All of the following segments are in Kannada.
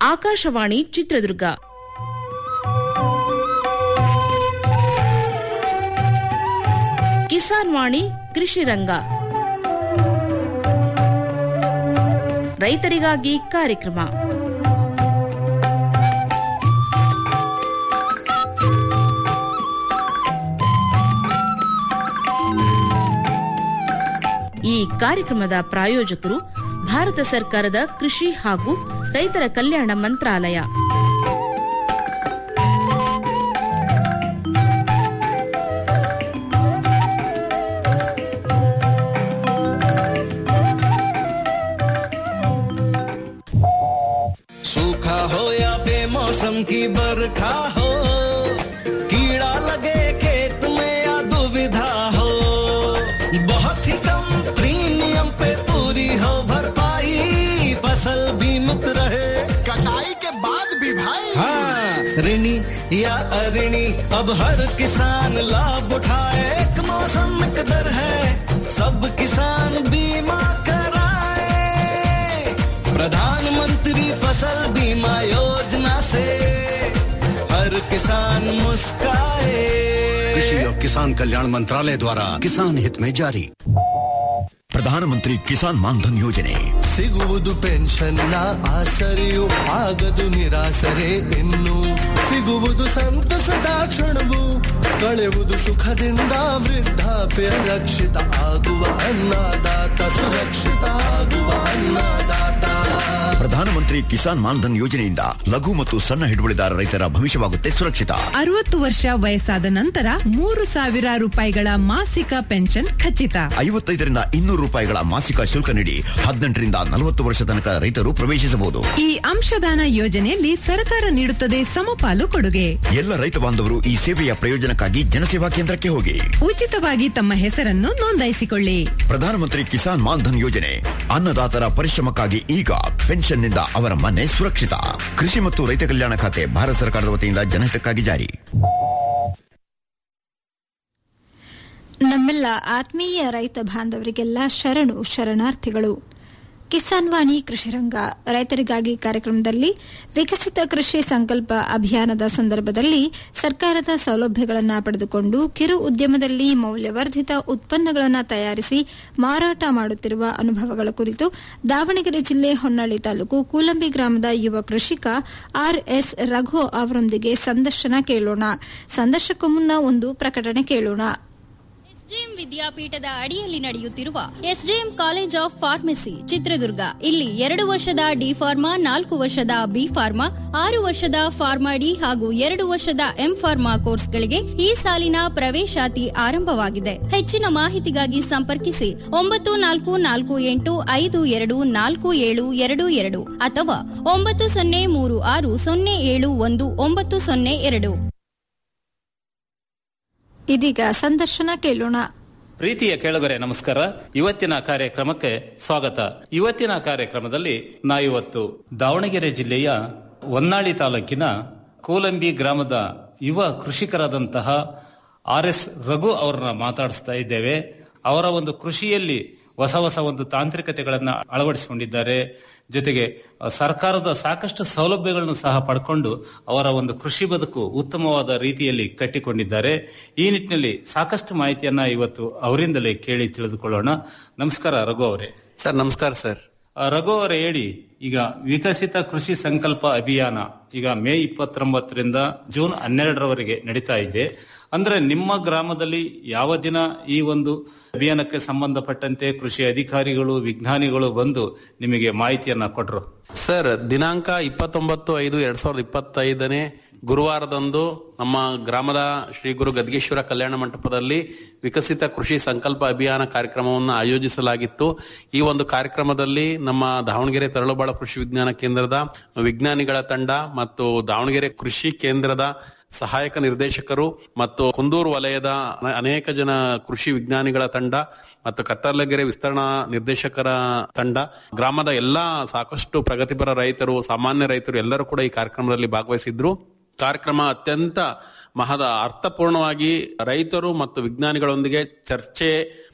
ಆಕಾಶವಾಣಿ ಚಿತ್ರದುರ್ಗ ಕಿಸಾನ್ ವಾಣಿ ಕೃಷಿ ರಂಗ ರೈತರಿಗಾಗಿ ಕಾರ್ಯಕ್ರಮ ಈ ಕಾರ್ಯಕ್ರಮದ ಪ್ರಾಯೋಜಕರು ಭಾರತ ಸರ್ಕಾರದ ಕೃಷಿ ಹಾಗೂ ರೈತರ ಕಲ್ಯಾಣ ಮಂತ್ರಾಲಯ सूखा हो या बेमौसम की बरखा हो कीड़ा लगे खेत में या दुविधा हो बहुत ही कम प्रीमियम पे पूरी हो भरपाई फसल बीमित रहे कटाई के बाद भी भाई हाँ ऋणी या अऋणी अब हर किसान लाभ उठाए एक मौसम एक दर है सब किसान बीमा कराए प्रधानमंत्री फसल बीमा योजना से हर किसान मुस्काए कृषि और किसान कल्याण मंत्रालय द्वारा किसान हित में जारी ಪ್ರಧಾನಮಂತ್ರಿ ಕಿಸಾನ್ ಮಾನ್ಧನ್ ಯೋಜನೆ ಸಿಗುವುದು ಪೆನ್ಷನ್ನ ಆಸರೆಯು ಆಗದು ನಿರಾಸರೆ ಇನ್ನು ಸಿಗುವುದು ಸಂತಸದ ಕ್ಷಣವು ಕಳೆಯುವುದು ಸುಖದಿಂದ ವೃದ್ಧಾಪ್ಯ ರಕ್ಷಿತ ಆಗುವ ಅನ್ನದಾತ ಸುರಕ್ಷಿತ ಆಗುವ ಅನ್ನದಾತ ಪ್ರಧಾನಮಂತ್ರಿ ಕಿಸಾನ್ ಮಾನ್ಧನ್ ಯೋಜನೆಯಿಂದ ಲಘು ಮತ್ತು ಸಣ್ಣ ಹಿಡುವಳಿದಾರ ರೈತರ ಭವಿಷ್ಯವಾಗುತ್ತೆ ಸುರಕ್ಷಿತ ಅರವತ್ತು ವರ್ಷ ವಯಸ್ಸಾದ ನಂತರ ಮೂರು ಸಾವಿರ ರೂಪಾಯಿಗಳ ಮಾಸಿಕ ಪೆನ್ಷನ್ ಖಚಿತ ಐವತ್ತೈದರಿಂದ ಇನ್ನೂರು ರೂಪಾಯಿಗಳ ಮಾಸಿಕ ಶುಲ್ಕ ನೀಡಿ ಹದಿನೆಂಟರಿಂದ ನಲವತ್ತು ವರ್ಷ ತನಕ ರೈತರು ಪ್ರವೇಶಿಸಬಹುದು ಈ ಅಂಶದಾನ ಯೋಜನೆಯಲ್ಲಿ ಸರ್ಕಾರ ನೀಡುತ್ತದೆ ಸಮಪಾಲು ಕೊಡುಗೆ ಎಲ್ಲ ರೈತ ಬಾಂಧವರು ಈ ಸೇವೆಯ ಪ್ರಯೋಜನಕ್ಕಾಗಿ ಜನಸೇವಾ ಕೇಂದ್ರಕ್ಕೆ ಹೋಗಿ ಉಚಿತವಾಗಿ ತಮ್ಮ ಹೆಸರನ್ನು ನೋಂದಾಯಿಸಿಕೊಳ್ಳಿ ಪ್ರಧಾನಮಂತ್ರಿ ಕಿಸಾನ್ ಮಾನ್ಧನ್ ಯೋಜನೆ ಅನ್ನದಾತರ ಪರಿಶ್ರಮಕ್ಕಾಗಿ ಈಗ ಪೆನ್ಷನ್ನಿಂದ ಅವರ ಮನೆ ಸುರಕ್ಷಿತ ಕೃಷಿ ಮತ್ತು ರೈತ ಕಲ್ಯಾಣ ಖಾತೆ ಭಾರತ ಸರ್ಕಾರದ ವತಿಯಿಂದ ಜನಹಿತಕ್ಕಾಗಿ ಜಾರಿ ನಮ್ಮೆಲ್ಲ ಆತ್ಮೀಯ ರೈತ ಬಾಂಧವರಿಗೆಲ್ಲ ಶರಣು ಶರಣಾರ್ಥಿಗಳು ಕಿಸಾನ್ ವಾಣಿ ಕೃಷಿರಂಗ ರೈತರಿಗಾಗಿ ಕಾರ್ಯಕ್ರಮದಲ್ಲಿ ವಿಕಸಿತ ಕೃಷಿ ಸಂಕಲ್ಪ ಅಭಿಯಾನದ ಸಂದರ್ಭದಲ್ಲಿ ಸರ್ಕಾರದ ಸೌಲಭ್ಯಗಳನ್ನು ಪಡೆದುಕೊಂಡು ಕಿರು ಉದ್ಯಮದಲ್ಲಿ ಮೌಲ್ಯವರ್ಧಿತ ಉತ್ಪನ್ನಗಳನ್ನು ತಯಾರಿಸಿ ಮಾರಾಟ ಮಾಡುತ್ತಿರುವ ಅನುಭವಗಳ ಕುರಿತು ದಾವಣಗೆರೆ ಜಿಲ್ಲೆ ಹೊನ್ನಾಳಿ ತಾಲೂಕು ಕೂಲಂಬಿ ಗ್ರಾಮದ ಯುವ ಕೃಷಿಕ ಆರ್ಎಸ್ ರಘು ಅವರೊಂದಿಗೆ ಸಂದರ್ಶನ ಕೇಳೋಣ ಸಂದರ್ಶಕ್ಕೂ ಮುನ್ನ ಒಂದು ಪ್ರಕಟಣೆ ಕೇಳೋಣ ಎಸ್ಜೆಎಂ ವಿದ್ಯಾಪೀಠದ ಅಡಿಯಲ್ಲಿ ನಡೆಯುತ್ತಿರುವ SJM college of pharmacy Chitradurga ಇಲ್ಲಿ ಎರಡು ವರ್ಷದ ಡಿ ಫಾರ್ಮಾ ನಾಲ್ಕು ವರ್ಷದ ಬಿ ಫಾರ್ಮಾ ಆರು ವರ್ಷದ ಫಾರ್ಮಾ ಡಿ ಹಾಗೂ ಎರಡು ವರ್ಷದ ಎಂ ಫಾರ್ಮಾ ಕೋರ್ಸ್ಗಳಿಗೆ ಈ ಸಾಲಿನ ಪ್ರವೇಶಾತಿ ಆರಂಭವಾಗಿದೆ ಹೆಚ್ಚಿನ ಮಾಹಿತಿಗಾಗಿ ಸಂಪರ್ಕಿಸಿ ಒಂಬತ್ತು ನಾಲ್ಕು ನಾಲ್ಕು ಎಂಟು ಐದು ಎರಡು ನಾಲ್ಕು ಏಳು ಎರಡು ಎರಡು ಅಥವಾ ಒಂಬತ್ತು ಸೊನ್ನೆ ಮೂರು ಆರು ಸೊನ್ನೆ ಏಳು ಒಂದು ಒಂಬತ್ತು ಸೊನ್ನೆ ಎರಡು ಇದೀಗ ಸಂದರ್ಶನ ಕೇಳೋಣ ಪ್ರೀತಿಯ ಕೇಳುಗರೆ ನಮಸ್ಕಾರ ಇವತ್ತಿನ ಕಾರ್ಯಕ್ರಮಕ್ಕೆ ಸ್ವಾಗತ ಇವತ್ತಿನ ಕಾರ್ಯಕ್ರಮದಲ್ಲಿ ನಾ ಇವತ್ತು ದಾವಣಗೆರೆ ಜಿಲ್ಲೆಯ ಹೊನ್ನಾಳಿ ತಾಲೂಕಿನ ಕೋಲಂಬಿ ಗ್ರಾಮದ ಯುವ ಕೃಷಿಕರಾದಂತಹ ಆರ್ ಎಸ್ ರಘು ಅವರನ್ನ ಮಾತಾಡಿಸ್ತಾ ಇದ್ದೇವೆ ಅವರ ಒಂದು ಕೃಷಿಯಲ್ಲಿ ಹೊಸ ಹೊಸ ಒಂದು ತಾಂತ್ರಿಕತೆಗಳನ್ನ ಅಳವಡಿಸಿಕೊಂಡಿದ್ದಾರೆ ಜೊತೆಗೆ ಸರ್ಕಾರದ ಸಾಕಷ್ಟು ಸೌಲಭ್ಯಗಳನ್ನು ಸಹ ಪಡ್ಕೊಂಡು ಅವರ ಒಂದು ಕೃಷಿ ಬದುಕು ಉತ್ತಮವಾದ ರೀತಿಯಲ್ಲಿ ಕಟ್ಟಿಕೊಂಡಿದ್ದಾರೆ ಈ ನಿಟ್ಟಿನಲ್ಲಿ ಸಾಕಷ್ಟು ಮಾಹಿತಿಯನ್ನ ಇವತ್ತು ಅವರಿಂದಲೇ ಕೇಳಿ ತಿಳಿದುಕೊಳ್ಳೋಣ ನಮಸ್ಕಾರ ರಘು ಅವರೇ ಸರ್ ನಮಸ್ಕಾರ ಸರ್ ಆ, ರಘು ಅವರೇ ಹೇಳಿ ಈಗ ವಿಕಸಿತ ಕೃಷಿ ಸಂಕಲ್ಪ ಅಭಿಯಾನ ಈಗ ಮೇ ಇಪ್ಪತ್ತೊಂಬತ್ತರಿಂದ ಜೂನ್ ಹನ್ನೆರಡರವರೆಗೆ ನಡೀತಾ ಇದೆ ಅಂದ್ರೆ ನಿಮ್ಮ ಗ್ರಾಮದಲ್ಲಿ ಯಾವ ದಿನ ಈ ಒಂದು ಅಭಿಯಾನಕ್ಕೆ ಸಂಬಂಧಪಟ್ಟಂತೆ ಕೃಷಿ ಅಧಿಕಾರಿಗಳು ವಿಜ್ಞಾನಿಗಳು ಬಂದು ನಿಮಗೆ ಮಾಹಿತಿಯನ್ನ ಕೊಟ್ರು ಸರ್ ದಿನಾಂಕ ಇಪ್ಪತ್ತೊಂಬತ್ತು ಐದು ಎರಡ್ ಸಾವಿರದ ಇಪ್ಪತ್ತೈದನೇ ಗುರುವಾರದಂದು ನಮ್ಮ ಗ್ರಾಮದ ಶ್ರೀ ಗುರು ಗದ್ಗೇಶ್ವರ ಕಲ್ಯಾಣ ಮಂಟಪದಲ್ಲಿ ವಿಕಸಿತ ಕೃಷಿ ಸಂಕಲ್ಪ ಅಭಿಯಾನ ಕಾರ್ಯಕ್ರಮವನ್ನು ಆಯೋಜಿಸಲಾಗಿತ್ತು ಈ ಒಂದು ಕಾರ್ಯಕ್ರಮದಲ್ಲಿ ನಮ್ಮ ದಾವಣಗೆರೆ ತರಳುಬಾಳ ಕೃಷಿ ವಿಜ್ಞಾನ ಕೇಂದ್ರದ ವಿಜ್ಞಾನಿಗಳ ತಂಡ ಮತ್ತು ದಾವಣಗೆರೆ ಕೃಷಿ ಕೇಂದ್ರದ ಸಹಾಯಕ ನಿರ್ದೇಶಕರು ಮತ್ತು ಕುಂದೂರು ವಲಯದ ಅನ- ಅನೇಕ ಜನ ಕೃಷಿ ವಿಜ್ಞಾನಿಗಳ ತಂಡ ಮತ್ತು ಕತ್ತರ್ಲಗೆರೆ ವಿಸ್ತರಣಾ ನಿರ್ದೇಶಕರ ತಂಡ ಗ್ರಾಮದ ಎಲ್ಲಾ ಸಾಕಷ್ಟು ಪ್ರಗತಿಪರ ರೈತರು ಸಾಮಾನ್ಯ ರೈತರು ಎಲ್ಲರೂ ಕೂಡ ಈ ಕಾರ್ಯಕ್ರಮದಲ್ಲಿ ಭಾಗವಹಿಸಿದ್ರು ಕಾರ್ಯಕ್ರಮ ಅತ್ಯಂತ ಮಹದ ಅರ್ಥಪೂರ್ಣವಾಗಿ ರೈತರು ಮತ್ತು ವಿಜ್ಞಾನಿಗಳೊಂದಿಗೆ ಚರ್ಚೆ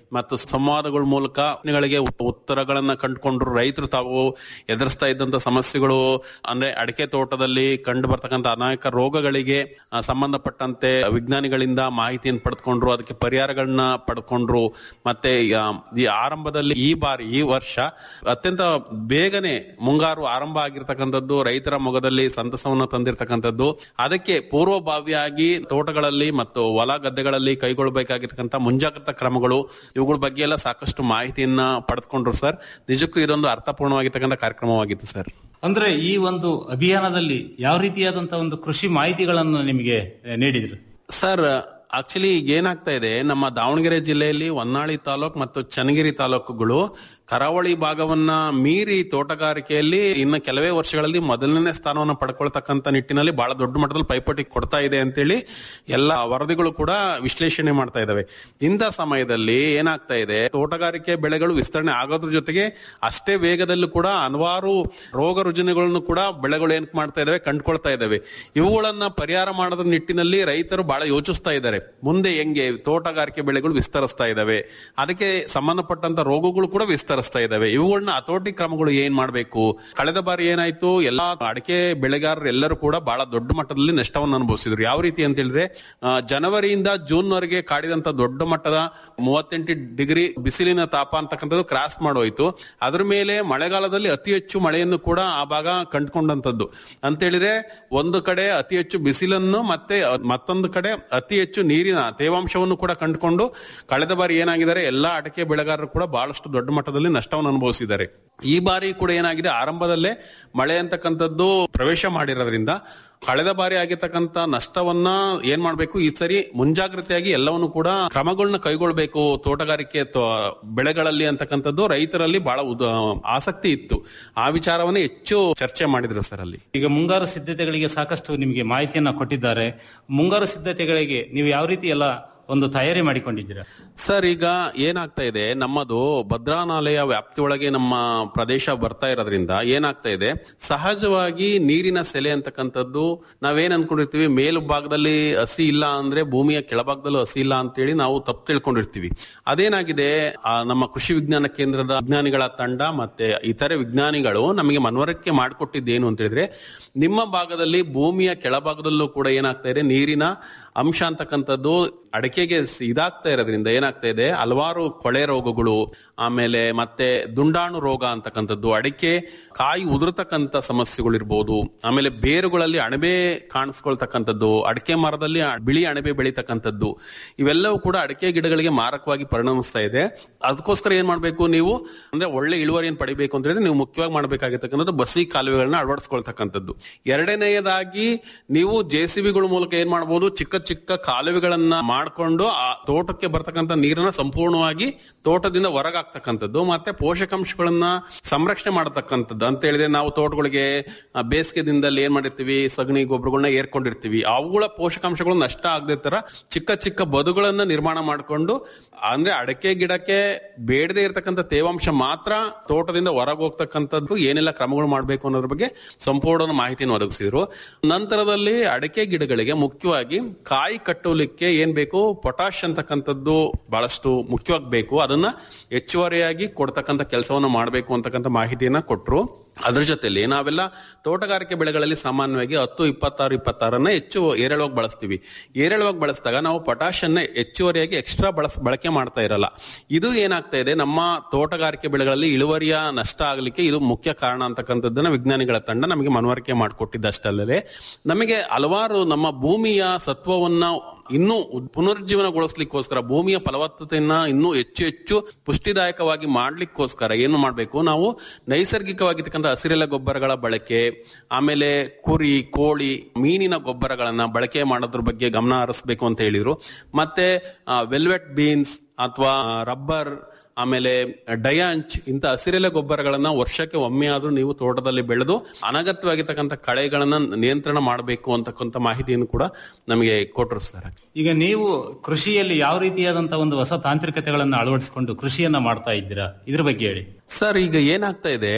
ಮತ್ತು ಸಂವಾದಗಳ ಮೂಲಕ ಪ್ರಶ್ನೆಗಳಿಗೆ ಉತ್- ಉತ್ತರಗಳನ್ನ ಕಂಡುಕೊಂಡ್ರು ರೈತರು ತಾವು ಎದುರಿಸ್ತಾ ಇದ್ದಂತ ಸಮಸ್ಯೆಗಳು ಅಂದ್ರೆ ಅಡಿಕೆ ತೋಟದಲ್ಲಿ ಕಂಡು ಬರ್ತಕ್ಕಂಥ ಅನೇಕ ರೋಗಗಳಿಗೆ ಆ, ಸಂಬಂಧಪಟ್ಟಂತೆ ವಿಜ್ಞಾನಿಗಳಿಂದ ಮಾಹಿತಿಯನ್ನು ಪಡೆದುಕೊಂಡ್ರು ಅದಕ್ಕೆ ಪರಿಹಾರಗಳನ್ನ ಪಡ್ಕೊಂಡ್ರು ಮತ್ತೆ ಆ, ಈ ಆರಂಭದಲ್ಲಿ ಈ ಬಾರಿ ಈ ವರ್ಷ ಅತ್ಯಂತ ಬೇಗನೆ ಮುಂಗಾರು ಆರಂಭ ಆಗಿರ್ತಕ್ಕಂಥದ್ದು ರೈತರ ಮೊಗದಲ್ಲಿ ಸಂತಸವನ್ನ ತಂದಿರತಕ್ಕಂಥದ್ದು ಅದಕ್ಕೆ ಪೂರ್ವಭಾವಿಯಾಗಿ ತೋಟಗಳಲ್ಲಿ ಮತ್ತು ಹೊಲ ಗದ್ದೆಗಳಲ್ಲಿ ಕೈಗೊಳ್ಳಬೇಕಾಗಿರ್ತಕ್ಕಂಥ ಮುಂಜಾಗ್ರತಾ ಕ್ರಮಗಳು ಇವುಗಳ ಬಗ್ಗೆ ಎಲ್ಲ ಸಾಕಷ್ಟು ಮಾಹಿತಿಯನ್ನ ಪಡೆದುಕೊಂಡ್ರು ಸರ್ ನಿಜಕ್ಕೂ ಇದೊಂದು ಅರ್ಥಪೂರ್ಣವಾಗಿರ್ತಕ್ಕಂಥ ಕಾರ್ಯಕ್ರಮವಾಗಿತ್ತು ಸರ್ ಅಂದ್ರೆ ಈ ಒಂದು ಅಭಿಯಾನದಲ್ಲಿ ಯಾವ ರೀತಿಯಾದಂತಹ ಒಂದು ಕೃಷಿ ಮಾಹಿತಿಗಳನ್ನು ನಿಮಗೆ ಆ, ನೀಡಿದ್ರು ಸರ್ ಆಕ್ಚುಲಿ ಈಗ ಏನಾಗ್ತಾ ಇದೆ ನಮ್ಮ ದಾವಣಗೆರೆ ಜಿಲ್ಲೆಯಲ್ಲಿ ಹೊನ್ನಾಳಿ ತಾಲೂಕ್ ಮತ್ತು ಚನ್ನಗಿರಿ ತಾಲೂಕುಗಳು ಕರಾವಳಿ ಭಾಗವನ್ನ ಮೀರಿ ತೋಟಗಾರಿಕೆಯಲ್ಲಿ ಇನ್ನು ಕೆಲವೇ ವರ್ಷಗಳಲ್ಲಿ ಮೊದಲನೇ ಸ್ಥಾನವನ್ನು ಪಡ್ಕೊಳ್ತಕ್ಕಂಥ ನಿಟ್ಟಿನಲ್ಲಿ ಬಹಳ ದೊಡ್ಡ ಮಟ್ಟದಲ್ಲಿ ಪೈಪೋಟಿ ಕೊಡ್ತಾ ಇದೆ ಅಂತೇಳಿ ಎಲ್ಲ ವರದಿಗಳು ಕೂಡ ವಿಶ್ಲೇಷಣೆ ಮಾಡ್ತಾ ಇದಾವೆ ಇಂಥ ಸಮಯದಲ್ಲಿ ಏನಾಗ್ತಾ ಇದೆ ತೋಟಗಾರಿಕೆ ಬೆಳೆಗಳು ವಿಸ್ತರಣೆ ಆಗೋದ್ರ ಜೊತೆಗೆ ಅಷ್ಟೇ ವೇಗದಲ್ಲೂ ಕೂಡ ಹಲವಾರು ರೋಗ ರುಜಿನಗಳನ್ನು ಕೂಡ ಬೆಳೆಗಳು ಏನ್ ಮಾಡ್ತಾ ಇದಾವೆ ಕಂಡುಕೊಳ್ತಾ ಇದಾವೆ ಇವುಗಳನ್ನ ಪರಿಹಾರ ಮಾಡೋದ್ರ ನಿಟ್ಟಿನಲ್ಲಿ ರೈತರು ಬಹಳ ಯೋಚಿಸ್ತಾ ಇದ್ದಾರೆ ಮುಂದೆ ಹೆಂಗೆ ತೋಟಗಾರಿಕೆ ಬೆಳೆಗಳು ವಿಸ್ತರಿಸ್ತಾ ಇದಾವೆ ಅದಕ್ಕೆ ಸಂಬಂಧಪಟ್ಟಂತ ರೋಗಗಳು ಕೂಡ ವಿಸ್ತರಿಸ್ತಾ ಇದಾವೆ ಇವುಗಳನ್ನ ಹತೋಟಿ ಕ್ರಮಗಳು ಏನ್ ಮಾಡಬೇಕು ಕಳೆದ ಬಾರಿ ಏನಾಯ್ತು ಎಲ್ಲಾ ಅಡಿಕೆ ಬೆಳೆಗಾರರು ಎಲ್ಲರೂ ಕೂಡ ಬಹಳ ದೊಡ್ಡ ಮಟ್ಟದಲ್ಲಿ ನಷ್ಟವನ್ನು ಅನುಭವಿಸಿದ್ರು ಯಾವ ರೀತಿ ಅಂತ ಹೇಳಿದ್ರೆ ಆ, ಜನವರಿಯಿಂದ ಜೂನ್ ವರೆಗೆ ಕಾಡಿದಂತ ದೊಡ್ಡ ಮಟ್ಟದ ಮೂವತ್ತೆಂಟು ಡಿಗ್ರಿ ಬಿಸಿಲಿನ ತಾಪ ಅಂತಕ್ಕಂಥದ್ದು ಕ್ರಾಸ್ ಮಾಡೋಯ್ತು ಅದ್ರ ಮೇಲೆ ಮಳೆಗಾಲದಲ್ಲಿ ಅತಿ ಹೆಚ್ಚು ಮಳೆಯನ್ನು ಕೂಡ ಆ ಭಾಗ ಕಂಡುಕೊಂಡಂತದ್ದು ಅಂತ ಹೇಳಿದ್ರೆ ಒಂದು ಕಡೆ ಅತಿ ಹೆಚ್ಚು ಬಿಸಿಲನ್ನು ಮತ್ತೆ ಮತ್ತೊಂದು ಕಡೆ ಅತಿ ಹೆಚ್ಚು ನೀರಿನ ತೇವಾಂಶವನ್ನು ಕೂಡ ಕಂಡುಕೊಂಡು ಕಳೆದ ಬಾರಿ ಏನಾಗಿದ್ದಾರೆ ಎಲ್ಲಾ ಅಡಕೆ ಬೆಳೆಗಾರರು ಕೂಡ ಬಹಳಷ್ಟು ದೊಡ್ಡ ಮಟ್ಟದಲ್ಲಿ ನಷ್ಟವನ್ನು ಅನುಭವಿಸಿದ್ದಾರೆ ಈ ಬಾರಿ ಕೂಡ ಏನಾಗಿದೆ ಆರಂಭದಲ್ಲೇ ಮಳೆ ಅಂತಕ್ಕಂಥದ್ದು ಪ್ರವೇಶ ಮಾಡಿರೋದ್ರಿಂದ ಕಳೆದ ಬಾರಿ ಆಗಿರ್ತಕ್ಕಂಥ ನಷ್ಟವನ್ನ ಏನ್ ಮಾಡ್ಬೇಕು ಈ ಸರಿ ಮುಂಜಾಗ್ರತೆಯಾಗಿ ಎಲ್ಲವನ್ನು ಕೂಡ ಕ್ರಮಗಳನ್ನ ಕೈಗೊಳ್ಬೇಕು ತೋಟಗಾರಿಕೆ ತೋ- ಬೆಳೆಗಳಲ್ಲಿ ಅಂತಕ್ಕಂಥದ್ದು ರೈತರಲ್ಲಿ ಬಹಳ ಉದ- ಆಸಕ್ತಿ ಇತ್ತು ಆ ವಿಚಾರವನ್ನೇ ಹೆಚ್ಚು ಚರ್ಚೆ ಮಾಡಿದ್ರು ಸರ್ ಅಲ್ಲಿ ಈಗ ಮುಂಗಾರು ಸಿದ್ಧತೆಗಳಿಗೆ ಸಾಕಷ್ಟು ನಿಮಗೆ ಮಾಹಿತಿಯನ್ನ ಕೊಟ್ಟಿದ್ದಾರೆ ಮುಂಗಾರು ಸಿದ್ಧತೆಗಳಿಗೆ ನೀವು ಯಾವ ರೀತಿ ಎಲ್ಲ ಒಂದು ತಯಾರಿ ಮಾಡಿಕೊಂಡಿದ್ದೀರಾ ಸರ್ ಈಗ ಏನಾಗ್ತಾ ಇದೆ ನಮ್ಮದು ಭದ್ರಾ ನಾಲೆಯ ವ್ಯಾಪ್ತಿಯೊಳಗೆ ನಮ್ಮ ಪ್ರದೇಶ ಬರ್ತಾ ಇರೋದ್ರಿಂದ ಏನಾಗ್ತಾ ಇದೆ ಸಹಜವಾಗಿ ನೀರಿನ ಸೆಲೆ ಅಂತಕ್ಕಂಥದ್ದು ನಾವೇನ್ ಅನ್ಕೊಂಡಿರ್ತೀವಿ ಮೇಲು ಭಾಗದಲ್ಲಿ ಹಸಿ ಇಲ್ಲ ಅಂದ್ರೆ ಭೂಮಿಯ ಕೆಳಭಾಗದಲ್ಲೂ ಹಸಿ ಇಲ್ಲ ಅಂತೇಳಿ ನಾವು ತಪ್ಪು ತಿಳ್ಕೊಂಡಿರ್ತೀವಿ ಅದೇನಾಗಿದೆ ಆ ನಮ್ಮ ಕೃಷಿ ವಿಜ್ಞಾನ ಕೇಂದ್ರದ ವಿಜ್ಞಾನಿಗಳ ತಂಡ ಮತ್ತೆ ಇತರೆ ವಿಜ್ಞಾನಿಗಳು ನಮಗೆ ಮನವರಿಕೆ ಮಾಡಿಕೊಟ್ಟಿದ್ದೇನು ಅಂತ ಹೇಳಿದ್ರೆ ನಿಮ್ಮ ಭಾಗದಲ್ಲಿ ಭೂಮಿಯ ಕೆಳಭಾಗದಲ್ಲೂ ಕೂಡ ಏನಾಗ್ತಾ ಇದೆ ನೀರಿನ ಅಂಶ ಅಂತಕ್ಕಂಥದ್ದು ಅಡಿಕೆಗೆ ಸ್- ಇದಾಗ್ತಾ ಇರೋದ್ರಿಂದ ಏನಾಗ್ತಾ ಇದೆ ಹಲವಾರು ಕೊಳೆ ರೋಗಗಳು ಆಮೇಲೆ ಮತ್ತೆ ದುಂಡಾಣು ರೋಗ ಅಂತಕ್ಕಂಥದ್ದು ಅಡಿಕೆ ಕಾಯಿ ಉದುರತಕ್ಕಂಥ ಸಮಸ್ಯೆಗಳು ಇರ್ಬೋದು ಆಮೇಲೆ ಬೇರುಗಳಲ್ಲಿ ಅಣಬೆ ಕಾಣಿಸ್ಕೊಳ್ತಕ್ಕಂಥದ್ದು ಅಡಿಕೆ ಮರದಲ್ಲಿ ಆ ಬಿಳಿ ಅಣಬೆ ಬೆಳೀತಕ್ಕಂಥದ್ದು ಇವೆಲ್ಲವೂ ಕೂಡ ಅಡಿಕೆ ಗಿಡಗಳಿಗೆ ಮಾರಕವಾಗಿ ಪರಿಣಮಿಸ್ತಾ ಇದೆ ಅದಕ್ಕೋಸ್ಕರ ಏನ್ ಮಾಡ್ಬೇಕು ನೀವು ಅಂದ್ರೆ ಒಳ್ಳೆ ಇಳುವರಿಯನ್ನು ಪಡಿಬೇಕು ಅಂತ ಹೇಳಿದ್ರೆ ನೀವು ಮುಖ್ಯವಾಗಿ ಮಾಡಬೇಕಾಗಿರ್ತಕ್ಕಂಥದ್ದು ಬಸಿ ಕಾಲುವೆಗಳನ್ನ ಅಳವಡಿಸ್ಕೊಳ್ತಕ್ಕಂಥದ್ದು ಎರಡನೆಯದಾಗಿ ನೀವು ಜೆ ಸಿ ಬಿಗಳ ಮೂಲಕ ಏನ್ ಮಾಡಬಹುದು ಚಿಕ್ಕ ಚಿಕ್ಕ ಕಾಲುವೆಗಳನ್ನ ಮಾಡ್ಕೊಂಡು ಆ ತೋಟಕ್ಕೆ ಬರ್ತಕ್ಕಂಥ ನೀರನ್ನ ಸಂಪೂರ್ಣವಾಗಿ ತೋಟದಿಂದ ಹೊರಗಾಗ್ತಕ್ಕಂಥದ್ದು ಮತ್ತೆ ಪೋಷಕಾಂಶಗಳನ್ನ ಸಂರಕ್ಷಣೆ ಮಾಡತಕ್ಕಂಥದ್ದು ಅಂತ ಹೇಳಿದ್ರೆ ನಾವು ತೋಟಗಳಿಗೆ ಆ, ಬೇಸಿಗೆ ದಿನದಲ್ಲಿ ಏನ್ ಮಾಡಿರ್ತೀವಿ ಸಗಣಿ ಗೊಬ್ಬರಗಳನ್ನ ಏರ್ಕೊಂಡಿರ್ತೀವಿ ಅವುಗಳ ಪೋಷಕಾಂಶಗಳು ನಷ್ಟ ಆಗದೆ ತರ ಚಿಕ್ಕ ಚಿಕ್ಕ ಬದುಗಳನ್ನ ನಿರ್ಮಾಣ ಮಾಡಿಕೊಂಡು ಅಂದ್ರೆ ಅಡಕೆ ಗಿಡಕ್ಕೆ ಬೇಡದೆ ಇರತಕ್ಕಂಥ ತೇವಾಂಶ ಮಾತ್ರ ತೋಟದಿಂದ ಹೊರಗೆ ಹೋಗ್ತಕ್ಕಂಥದ್ದು ಏನೆಲ್ಲ ಕ್ರಮಗಳು ಮಾಡಬೇಕು ಅನ್ನೋದ್ರ ಬಗ್ಗೆ ಸಂಪೂರ್ಣ ಮಾಹಿತಿಯನ್ನು ಒದಗಿಸಿದ್ರು ನಂತರದಲ್ಲಿ ಅಡಕೆ ಗಿಡಗಳಿಗೆ ಮುಖ್ಯವಾಗಿ ಕಾಯಿ ಕಟ್ಟಲಿಕ್ಕೆ ಏನ್ ಬೇಕು ಪೊಟಾಶ್ ಅಂತಕ್ಕಂಥದ್ದು ಬಹಳಷ್ಟು ಮುಖ್ಯವಾಗಿ ಬೇಕು ಅದನ್ನ ಹೆಚ್ಚುವರಿಯಾಗಿ ಕೊಡ್ತಕ್ಕಂಥ ಕೆಲಸವನ್ನು ಮಾಡಬೇಕು ಅಂತಕ್ಕಂಥ ಮಾಹಿತಿಯನ್ನ ಕೊಟ್ರು ಅದ್ರ ಜೊತೆಲಿ ನಾವೆಲ್ಲ ತೋಟಗಾರಿಕೆ ಬೆಳೆಗಳಲ್ಲಿ ಸಾಮಾನ್ಯವಾಗಿ ಹತ್ತು ಇಪ್ಪತ್ತಾರು ಇಪ್ಪತ್ತಾರನ್ನ ಹೆಚ್ಚು ಏರಳವಾಗಿ ಬಳಸ್ತೀವಿ ಏರಳವಾಗಿ ಬಳಸಿದಾಗ ನಾವು ಪೊಟಾಶ್ ಅನ್ನ ಹೆಚ್ಚುವರಿಯಾಗಿ ಎಕ್ಸ್ಟ್ರಾ ಬಳಸ್ ಬಳಕೆ ಮಾಡ್ತಾ ಇರಲ್ಲ ಇದು ಏನಾಗ್ತಾ ಇದೆ ನಮ್ಮ ತೋಟಗಾರಿಕೆ ಬೆಳೆಗಳಲ್ಲಿ ಇಳುವರಿಯ ನಷ್ಟ ಆಗಲಿಕ್ಕೆ ಇದು ಮುಖ್ಯ ಕಾರಣ ಅಂತಕ್ಕಂಥದ್ದನ್ನ ವಿಜ್ಞಾನಿಗಳ ತಂಡ ನಮಗೆ ಮನವರಿಕೆ ಮಾಡಿಕೊಟ್ಟಿದ್ದಷ್ಟಲ್ಲದೆ ನಮಗೆ ಹಲವಾರು ನಮ್ಮ ಭೂಮಿಯ ಸತ್ವವನ್ನ ಇನ್ನೂ ಪುನರುಜ್ಜೀವನಗೊಳಿಸ್ಲಿಕ್ಕೋಸ್ಕರ ಭೂಮಿಯ ಫಲವತ್ತತೆಯನ್ನ ಇನ್ನೂ ಹೆಚ್ಚು ಹೆಚ್ಚು ಪುಷ್ಟಿದಾಯಕವಾಗಿ ಮಾಡ್ಲಿಕ್ಕೋಸ್ಕರ ಏನು ಮಾಡಬೇಕು ನಾವು ನೈಸರ್ಗಿಕವಾಗಿರ್ತಕ್ಕಂಥ ಹಸಿರೆಲೆ ಗೊಬ್ಬರಗಳ ಬಳಕೆ ಆಮೇಲೆ ಕುರಿ ಕೋಳಿ ಮೀನಿನ ಗೊಬ್ಬರಗಳನ್ನ ಬಳಕೆ ಮಾಡೋದ್ರ ಬಗ್ಗೆ ಗಮನ ಹರಿಸಬೇಕು ಅಂತ ಹೇಳಿದ್ರು ಮತ್ತೆ ವೆಲ್ವೆಟ್ ಬೀನ್ಸ್ ಅಥವಾ ರಬ್ಬರ್ ಆಮೇಲೆ ಡಯಾಂಚ್ ಇಂಥ ಹಸಿರೆಲೆ ಗೊಬ್ಬರಗಳನ್ನ ವರ್ಷಕ್ಕೆ ಒಮ್ಮೆ ಆದ್ರೂ ನೀವು ತೋಟದಲ್ಲಿ ಬೆಳೆದು ಅನಗತ್ಯವಾಗಿರ್ತಕ್ಕಂಥ ಕಳೆಗಳನ್ನ ನಿಯಂತ್ರಣ ಮಾಡಬೇಕು ಅಂತಕ್ಕಂಥ ಮಾಹಿತಿಯನ್ನು ಕೂಡ ನಮಗೆ ಕೊಟ್ಟರು ಸರ್ ಈಗ ನೀವು ಕೃಷಿಯಲ್ಲಿ ಯಾವ ರೀತಿಯಾದಂತಹ ಒಂದು ಹೊಸ ತಾಂತ್ರಿಕತೆಗಳನ್ನು ಅಳವಡಿಸಿಕೊಂಡು ಕೃಷಿಯನ್ನ ಮಾಡ್ತಾ ಇದ್ದೀರಾ ಇದ್ರ ಬಗ್ಗೆ ಹೇಳಿ ಸರ್ ಈಗ ಏನಾಗ್ತಾ ಇದೆ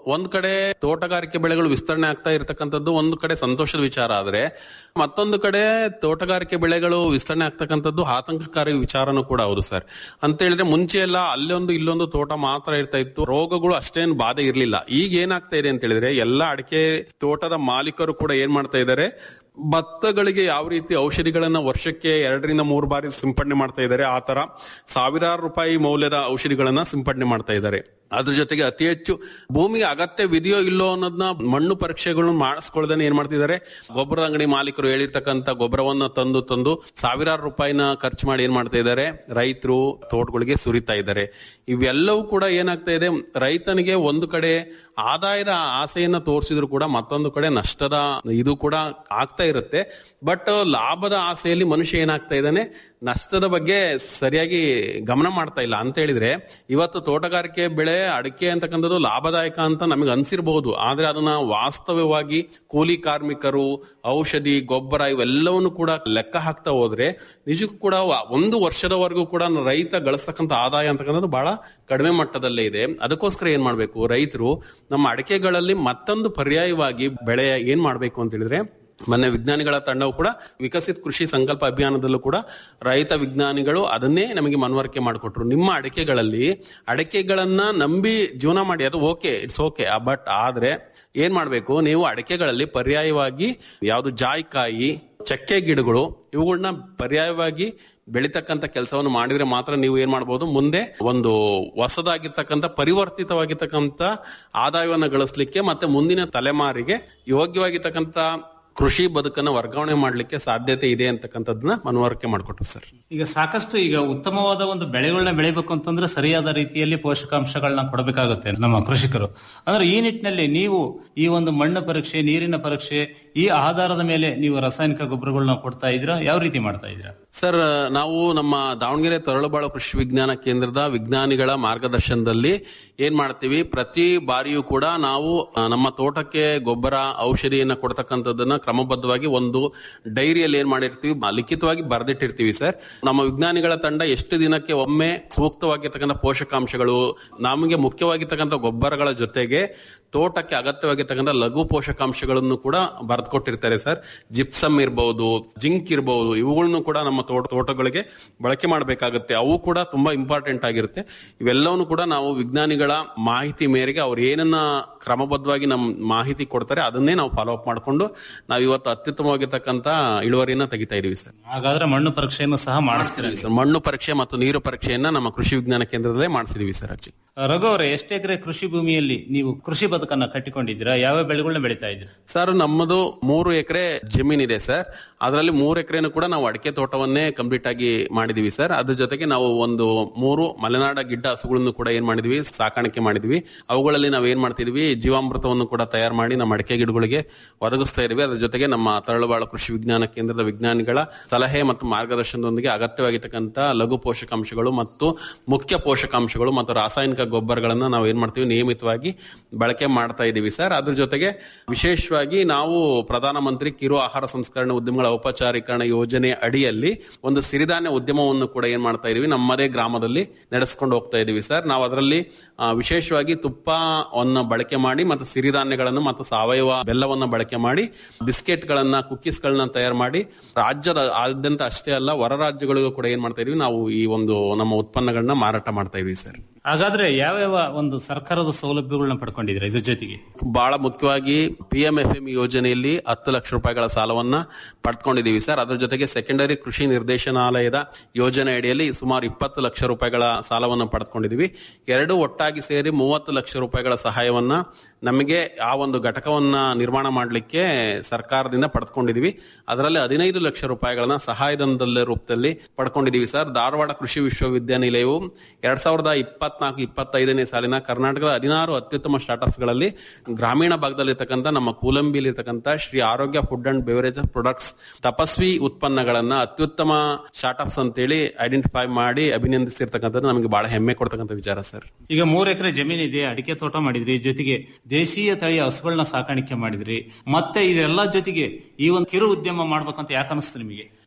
ಒಂದ್ ಕಡೆ ತೋಟಗಾರಿಕೆ ಬೆಳೆಗಳು ವಿಸ್ತರಣೆ ಆಗ್ತಾ ಇರತಕ್ಕಂಥದ್ದು ಒಂದು ಕಡೆ ಸಂತೋಷದ ವಿಚಾರ ಆದ್ರೆ ಮತ್ತೊಂದು ಕಡೆ ತೋಟಗಾರಿಕೆ ಬೆಳೆಗಳು ವಿಸ್ತರಣೆ ಆಗ್ತಕ್ಕಂಥದ್ದು ಆತಂಕಕಾರಿ ವಿಚಾರನೂ ಕೂಡ ಹೌದು ಸರ್ ಅಂತ ಹೇಳಿದ್ರೆ ಮುಂಚೆ ಎಲ್ಲ ಅಲ್ಲೊಂದು ಇಲ್ಲೊಂದು ತೋಟ ಮಾತ್ರ ಇರ್ತಾ ಇತ್ತು ರೋಗಗಳು ಅಷ್ಟೇನು ಬಾಧೆ ಇರ್ಲಿಲ್ಲ ಈಗ ಏನಾಗ್ತಾ ಇದೆ ಅಂತ ಹೇಳಿದ್ರೆ ಎಲ್ಲ ಅಡಿಕೆ ತೋಟದ ಮಾಲೀಕರು ಕೂಡ ಏನ್ ಮಾಡ್ತಾ ಇದ್ದಾರೆ ಭತ್ತಗಳಿಗೆ ಯಾವ ರೀತಿ ಔಷಧಿಗಳನ್ನ ವರ್ಷಕ್ಕೆ ಎರಡರಿಂದ ಮೂರು ಬಾರಿ ಸಿಂಪಡಣೆ ಮಾಡ್ತಾ ಇದ್ದಾರೆ ಆ ತರ ಸಾವಿರಾರು ರೂಪಾಯಿ ಮೌಲ್ಯದ ಔಷಧಿಗಳನ್ನ ಸಿಂಪಡಣೆ ಮಾಡ್ತಾ ಇದ್ದಾರೆ ಅದ್ರ ಜೊತೆಗೆ ಅತಿ ಹೆಚ್ಚು ಭೂಮಿಗೆ ಅಗತ್ಯವಿದೆಯೋ ಇಲ್ಲೋ ಅನ್ನೋದನ್ನ ಮಣ್ಣು ಪರೀಕ್ಷೆಗಳನ್ನು ಮಾಡಿಸ್ಕೊಳ್ದೇನೆ ಏನ್ ಮಾಡ್ತಿದ್ದಾರೆ ಗೊಬ್ಬರದ ಅಂಗಡಿ ಮಾಲೀಕರು ಹೇಳಿರ್ತಕ್ಕಂಥ ಗೊಬ್ಬರವನ್ನ ತಂದು ತಂದು ಸಾವಿರಾರು ರೂಪಾಯಿನ ಖರ್ಚು ಮಾಡಿ ಏನ್ ಮಾಡ್ತಾ ಇದ್ದಾರೆ ರೈತರು ತೋಟಗಳಿಗೆ ಸುರಿತಾ ಇದ್ದಾರೆ ಇವೆಲ್ಲವೂ ಕೂಡ ಏನಾಗ್ತಾ ಇದೆ ರೈತನಿಗೆ ಒಂದು ಕಡೆ ಆದಾಯದ ಆಸೆಯನ್ನ ತೋರಿಸಿದ್ರು ಕೂಡ ಮತ್ತೊಂದು ಕಡೆ ನಷ್ಟದ ಇದು ಕೂಡ ಆಗ್ತಾ ಇರುತ್ತೆ ಬಟ್ ಲಾಭದ ಆಸೆಯಲ್ಲಿ ಮನುಷ್ಯ ಏನಾಗ್ತಾ ಇದ್ದಾನೆ ನಷ್ಟದ ಬಗ್ಗೆ ಸರಿಯಾಗಿ ಗಮನ ಮಾಡ್ತಾ ಇಲ್ಲ ಅಂತ ಹೇಳಿದ್ರೆ ಇವತ್ತು ತೋಟಗಾರಿಕೆ ಬೆಳೆ ಅಡಿಕೆ ಅಂತಕ್ಕಂಥದ್ದು ಲಾಭದಾಯಕ ಅಂತ ನಮಗೆ ಅನ್ಸಿರ್ಬಹುದು ಆದ್ರೆ ಅದನ್ನ ವಾಸ್ತವವಾಗಿ ಕೂಲಿ ಕಾರ್ಮಿಕರು ಔಷಧಿ ಗೊಬ್ಬರ ಇವೆಲ್ಲವನ್ನು ಕೂಡ ಲೆಕ್ಕ ಹಾಕ್ತಾ ಹೋದ್ರೆ ನಿಜಕ್ಕೂ ಕೂಡ ವ- ಒಂದು ವರ್ಷದವರೆಗೂ ಕೂಡ ರೈತ ಗಳಿಸ್ತಕ್ಕಂಥ ಆದಾಯ ಅಂತಕ್ಕಂಥದ್ದು ಬಹಳ ಕಡಿಮೆ ಮಟ್ಟದಲ್ಲೇ ಇದೆ ಅದಕ್ಕೋಸ್ಕರ ಏನ್ ಮಾಡ್ಬೇಕು ರೈತರು ನಮ್ಮ ಅಡಿಕೆಗಳಲ್ಲಿ ಮತ್ತೊಂದು ಪರ್ಯಾಯವಾಗಿ ಬೆಳೆ ಏನ್ ಮಾಡ್ಬೇಕು ಅಂತ ಹೇಳಿದ್ರೆ ಮೊನ್ನೆ ವಿಜ್ಞಾನಿಗಳ ತಂಡವು ಕೂಡ ವಿಕಸಿತ ಕೃಷಿ ಸಂಕಲ್ಪ ಅಭಿಯಾನದಲ್ಲೂ ಕೂಡ ರೈತ ವಿಜ್ಞಾನಿಗಳು ಅದನ್ನೇ ನಮಗೆ ಮನವರಿಕೆ ಮಾಡಿಕೊಟ್ರು ನಿಮ್ಮ ಅಡಿಕೆಗಳಲ್ಲಿ ಅಡಿಕೆಗಳನ್ನ ನಂಬಿ ಜೀವನ ಮಾಡಿ ಅದು ಓಕೆ ಇಟ್ಸ್ ಓಕೆ ಬಟ್ ಆದ್ರೆ ಏನ್ ಮಾಡ್ಬೇಕು ನೀವು ಅಡಿಕೆಗಳಲ್ಲಿ ಪರ್ಯಾಯವಾಗಿ ಯಾವುದು ಜಾಯಿಕಾಯಿ ಚಕ್ಕೆ ಗಿಡಗಳು ಇವುಗಳನ್ನ ಪರ್ಯಾಯವಾಗಿ ಬೆಳಿತಕ್ಕಂತ ಕೆಲಸವನ್ನು ಮಾಡಿದ್ರೆ ಮಾತ್ರ ನೀವು ಏನ್ ಮಾಡಬಹುದು ಮುಂದೆ ಒಂದು ಹೊಸದಾಗಿರ್ತಕ್ಕಂಥ ಪರಿವರ್ತಿತವಾಗಿರ್ತಕ್ಕಂಥ ಆದಾಯವನ್ನು ಗಳಿಸ್ಲಿಕ್ಕೆ ಮತ್ತೆ ಮುಂದಿನ ತಲೆಮಾರಿಗೆ ಯೋಗ್ಯವಾಗಿರ್ತಕ್ಕಂಥ ಕೃಷಿ ಬದುಕನ್ನ ವರ್ಗಾವಣೆ ಮಾಡ್ಲಿಕ್ಕೆ ಸಾಧ್ಯತೆ ಇದೆ ಅಂತಕ್ಕಂಥದ್ದನ್ನ ಮನವರಿಕೆ ಮಾಡಿಕೊಟ್ರು ಸರ್ ಈಗ ಸಾಕಷ್ಟು ಈಗ ಉತ್ತಮವಾದ ಒಂದು ಬೆಳೆಗಳನ್ನ ಬೆಳಿಬೇಕು ಅಂತಂದ್ರೆ ಸರಿಯಾದ ರೀತಿಯಲ್ಲಿ ಪೋಷಕಾಂಶಗಳನ್ನ ಕೊಡಬೇಕಾಗುತ್ತೆ ನಮ್ಮ ಕೃಷಿಕರು ಅಂದ್ರೆ ಈ ನಿಟ್ಟಿನಲ್ಲಿ ನೀವು ಈ ಒಂದು ಮಣ್ಣು ಪರೀಕ್ಷೆ ನೀರಿನ ಪರೀಕ್ಷೆ ಈ ಆಧಾರದ ಮೇಲೆ ನೀವು ರಾಸಾಯನಿಕ ಗೊಬ್ಬರಗಳನ್ನ ಕೊಡ್ತಾ ಇದ್ದೀರಾ ಯಾವ ರೀತಿ ಮಾಡ್ತಾ ಇದ್ದೀರಾ ಸರ್ ನಾವು ನಮ್ಮ ದಾವಣಗೆರೆ ತರಳುಬಾಳು ಕೃಷಿ ವಿಜ್ಞಾನ ಕೇಂದ್ರದ ವಿಜ್ಞಾನಿಗಳ ಮಾರ್ಗದರ್ಶನದಲ್ಲಿ ಏನ್ ಮಾಡ್ತೀವಿ ಪ್ರತಿ ಬಾರಿಯೂ ಕೂಡ ನಾವು ಆ, ನಮ್ಮ ತೋಟಕ್ಕೆ ಗೊಬ್ಬರ ಔಷಧಿಯನ್ನ ಕೊಡ್ತಕ್ಕಂಥದ್ದನ್ನ ಕ್ರಮಬದ್ಧವಾಗಿ ಒಂದು ಡೈರಿಯಲ್ಲಿ ಏನ್ ಮಾಡಿರ್ತೀವಿ ಮ- ಲಿಖಿತವಾಗಿ ಬರೆದಿಟ್ಟಿರ್ತೀವಿ ಸರ್ ನಮ್ಮ ವಿಜ್ಞಾನಿಗಳ ತಂಡ ಎಷ್ಟು ದಿನಕ್ಕೆ ಒಮ್ಮೆ ಸೂಕ್ತವಾಗಿರ್ತಕ್ಕಂಥ ಪೋಷಕಾಂಶಗಳು ನಮಗೆ ಮುಖ್ಯವಾಗಿರ್ತಕ್ಕಂಥ ಗೊಬ್ಬರಗಳ ಜೊತೆಗೆ ತೋಟಕ್ಕೆ ಅಗತ್ಯವಾಗಿರ್ತಕ್ಕಂಥ ಲಘು ಪೋಷಕಾಂಶಗಳನ್ನು ಕೂಡ ಬರೆದುಕೊಟ್ಟಿರ್ತಾರೆ ಸರ್ ಜಿಪ್ಸಮ್ ಇರಬಹುದು ಜಿಂಕ್ ಇರಬಹುದು ಇವುಗಳನ್ನು ಕೂಡ ನಮ್ಮ ತೋಟ ತೋಟಗಳಿಗೆ ಬಳಕೆ ಮಾಡಬೇಕಾಗುತ್ತೆ ಅವು ಕೂಡ ತುಂಬಾ ಇಂಪಾರ್ಟೆಂಟ್ ಆಗಿರುತ್ತೆ ಇವೆಲ್ಲವನ್ನು ಕೂಡ ನಾವು ವಿಜ್ಞಾನಿಗಳ ಮಾಹಿತಿ ಮೇರೆಗೆ ಅವ್ರು ಏನನ್ನ ಕ್ರಮಬದ್ಧವಾಗಿ ನಮ್ಮ ಮಾಹಿತಿ ಕೊಡ್ತಾರೆ ಅದನ್ನೇ ನಾವು ಫಾಲೋ ಅಪ್ ಮಾಡಿಕೊಂಡು ನಾವು ಇವತ್ತು ಅತ್ಯುತ್ತಮವಾಗಿರ್ತಕ್ಕಂಥ ಇಳುವರಿಯನ್ನ ತೆಗಿತಾ ಇದೀವಿ ಸರ್ ಹಾಗಾದ್ರೆ ಮಣ್ಣು ಪರೀಕ್ಷೆಯನ್ನು ಸಹ ಮಾಡಿಸ್ತೀರಾ ಸರ್ ಮಣ್ಣು ಪರೀಕ್ಷೆ ಮತ್ತು ನೀರು ಪರೀಕ್ಷೆಯನ್ನ ನಮ್ಮ ಕೃಷಿ ವಿಜ್ಞಾನ ಕೇಂದ್ರದಲ್ಲೇ ಮಾಡಿಸಿದೀವಿ ಸರ್ ಆಕ್ಚುಲಿ ರಘು ಅವರೇ ಎಷ್ಟು ಎಕರೆ ಕೃಷಿ ಭೂಮಿಯಲ್ಲಿ ನೀವು ಕೃಷಿ ಬದುಕನ್ನ ಕಟ್ಟಿಕೊಂಡಿದ್ದೀರಾ ಯಾವ ಬೆಳೆಗಳನ್ನ ಬೆಳೀತಾ ಇದ್ದೀರಾ ಸರ್ ನಮ್ಮದು ಮೂರು ಎಕರೆ ಜಮೀನಿದೆ ಸರ್ ಅದರಲ್ಲಿ ಮೂರು ಎಕರೆನು ಕೂಡ ನಾವು ಅಡಿಕೆ ತೋಟವನ್ನೇ ಕಂಪ್ಲೀಟ್ ಆಗಿ ಮಾಡಿದೀವಿ ಸರ್ ಅದ್ರ ಜೊತೆಗೆ ನಾವು ಒಂದು ಮೂರು ಮಲೆನಾಡ ಗಿಡ್ಡ ಹಸುಗಳನ್ನು ಕೂಡ ಏನ್ ಮಾಡಿದ್ವಿ ಸಾಕಾಣಿಕೆ ಮಾಡಿದ್ವಿ ಅವುಗಳಲ್ಲಿ ನಾವು ಏನ್ ಮಾಡ್ತಿದ್ವಿ ಜೀವಾಮೃತವನ್ನು ಕೂಡ ತಯಾರು ಮಾಡಿ ನಮ್ಮ ಅಡಿಕೆ ಗಿಡಗಳಿಗೆ ಒದಗಿಸ್ತಾ ಇದೀವಿ ಅದ್ರ ಜೊತೆಗೆ ನಮ್ಮ ತರಳುಬಾಳು ಕೃಷಿ ವಿಜ್ಞಾನ ಕೇಂದ್ರದ ವಿಜ್ಞಾನಿಗಳ ಸಲಹೆ ಮತ್ತು ಮಾರ್ಗದರ್ಶನದೊಂದಿಗೆ ಅಗತ್ಯವಾಗಿರ್ತಕ್ಕಂಥ ಲಘು ಪೋಷಕಾಂಶಗಳು ಮತ್ತು ಮುಖ್ಯ ಪೋಷಕಾಂಶಗಳು ಮತ್ತು ರಾಸಾಯನಿಕ ಗೊಬ್ಬರಗಳನ್ನ ನಾವು ಏನ್ ಮಾಡ್ತೀವಿ ನಿಯಮಿತವಾಗಿ ಬಳಕೆ ಮಾಡ್ತಾ ಇದೀವಿ ಸರ್ ಅದ್ರ ಜೊತೆಗೆ ವಿಶೇಷವಾಗಿ ನಾವು ಪ್ರಧಾನಮಂತ್ರಿ ಕಿರು ಆಹಾರ ಸಂಸ್ಕರಣೆ ಉದ್ಯಮಗಳ ಔಪಚಾರೀಕರಣ ಯೋಜನೆ ಅಡಿಯಲ್ಲಿ ಒಂದು ಸಿರಿಧಾನ್ಯ ಉದ್ಯಮವನ್ನು ಕೂಡ ಏನ್ ಮಾಡ್ತಾ ಇದೀವಿ ನಮ್ಮದೇ ಗ್ರಾಮದಲ್ಲಿ ನಡೆಸ್ಕೊಂಡು ಹೋಗ್ತಾ ಇದೀವಿ ಸರ್ ನಾವು ಅದರಲ್ಲಿ ಆ, ವಿಶೇಷವಾಗಿ ತುಪ್ಪವನ್ನ ಬಳಕೆ ಮಾಡಿ ಮತ್ತು ಸಿರಿಧಾನ್ಯಗಳನ್ನು ಮತ್ತು ಸಾವಯವ ಬೆಲ್ಲವನ್ನ ಬಳಕೆ ಮಾಡಿ ಬಿಸ್ಕೆಟ್ ಗಳನ್ನ ಕುಕ್ಕೀಸ್ ಗಳನ್ನ ತಯಾರು ಮಾಡಿ ರಾಜ್ಯದ ಆದ್ಯಂತ ಅಷ್ಟೇ ಅಲ್ಲ ಹೊರ ರಾಜ್ಯಗಳಿಗೂ ಕೂಡ ಏನ್ ಮಾಡ್ತಾ ಇದೀವಿ ನಾವು ಈ ಒಂದು ನಮ್ಮ ಉತ್ಪನ್ನಗಳನ್ನ ಮಾರಾಟ ಮಾಡ್ತಾ ಇದೀವಿ ಸರ್ ಹಾಗಾದ್ರೆ ಯಾವ್ಯಾವ ಒಂದು ಸರ್ಕಾರದ ಸೌಲಭ್ಯಗಳನ್ನ ಪಡ್ಕೊಂಡಿದ್ದೀರಾ ಇದ್ರ ಜೊತೆಗೆ ಬಹಳ ಮುಖ್ಯವಾಗಿ ಪಿ ಎಂ ಎಫ್ ಎಂ ಯೋಜನೆಯಲ್ಲಿ ಹತ್ತು ಲಕ್ಷ ರೂಪಾಯಿಗಳ ಸಾಲವನ್ನ ಪಡ್ಕೊಂಡಿದೀವಿ ಸರ್ ಅದ್ರ ಜೊತೆಗೆ ಸೆಕೆಂಡರಿ ಕೃಷಿ ನಿರ್ದೇಶನಾಲಯದ ಯೋಜನೆ ಅಡಿಯಲ್ಲಿ ಸುಮಾರು ಇಪ್ಪತ್ತು ಲಕ್ಷ ರೂಪಾಯಿಗಳ ಸಾಲವನ್ನು ಪಡೆದುಕೊಂಡಿದೀವಿ ಎರಡು ಒಟ್ಟಾಗಿ ಸೇರಿ ಮೂವತ್ತು ಲಕ್ಷ ರೂಪಾಯಿಗಳ ಸಹಾಯವನ್ನ ನಮಗೆ ಆ ಒಂದು ಘಟಕವನ್ನ ನಿರ್ಮಾಣ ಮಾಡಲಿಕ್ಕೆ ಸರ್ಕಾರದಿಂದ ಪಡೆದುಕೊಂಡಿದೀವಿ ಅದರಲ್ಲಿ ಹದಿನೈದು ಲಕ್ಷ ರೂಪಾಯಿಗಳನ್ನ ಸಹಾಯಧನದ ರೂಪದಲ್ಲಿ ಪಡ್ಕೊಂಡಿದೀವಿ ಸರ್ ಧಾರವಾಡ ಕೃಷಿ ವಿಶ್ವವಿದ್ಯಾನಿಲಯವು ಎರಡ್ ಸಾವಿರದ ಇಪ್ಪತ್ನಾಲ್ಕು ಇಪ್ಪತ್ತೈದನೇ ಸಾಲಿನ ಕರ್ನಾಟಕದ ಹದಿನಾರು ಅತ್ಯುತ್ತಮ ಸ್ಟಾರ್ಟ್ಅಪ್ಸ್ ಗಳಲ್ಲಿ ಗ್ರಾಮೀಣ ಭಾಗದಲ್ಲಿರ್ತಕ್ಕಂಥ ನಮ್ಮ ಕೂಲಂಬಿಲಿರ್ತಕ್ಕಂಥ ಶ್ರೀ ಆರೋಗ್ಯ ಫುಡ್ ಅಂಡ್ ಬೆವರೇಜಸ್ ಪ್ರೊಡಕ್ಟ್ಸ್ ತಪಸ್ವಿ ಉತ್ಪನ್ನಗಳನ್ನ ಅತ್ಯುತ್ತಮ ಸ್ಟಾರ್ಟ್ಅಪ್ಸ್ ಅಂತೇಳಿ ಐಡೆಂಟಿಫೈ ಮಾಡಿ ಅಭಿನಂದಿಸಿರ್ತಕ್ಕಂಥದ್ದು ನಮಗೆ ಬಹಳ ಹೆಮ್ಮೆ ಕೊಡ್ತಕ್ಕಂಥ ವಿಚಾರ ಸರ್ ಈಗ ಮೂರ್ ಎಕರೆ ಜಮೀನಿದೆ ಅಡಿಕೆ ತೋಟ ಮಾಡಿದ್ರಿ ಜೊತೆಗೆ ದೇಶೀಯ ತಳಿಯ ಹಸುಗಳನ್ನ ಸಾಕಾಣಿಕೆ ಮಾಡಿದ್ರಿ ಮತ್ತೆ ಇದೆಲ್ಲ ಜೊತೆಗೆ ಈ ಒಂದು ಕಿರು ಉದ್ಯಮ ಮಾಡ್ಬೇಕಂತ ಯಾಕೆ ಅನಿಸ್ತು ನಿಮಗೆ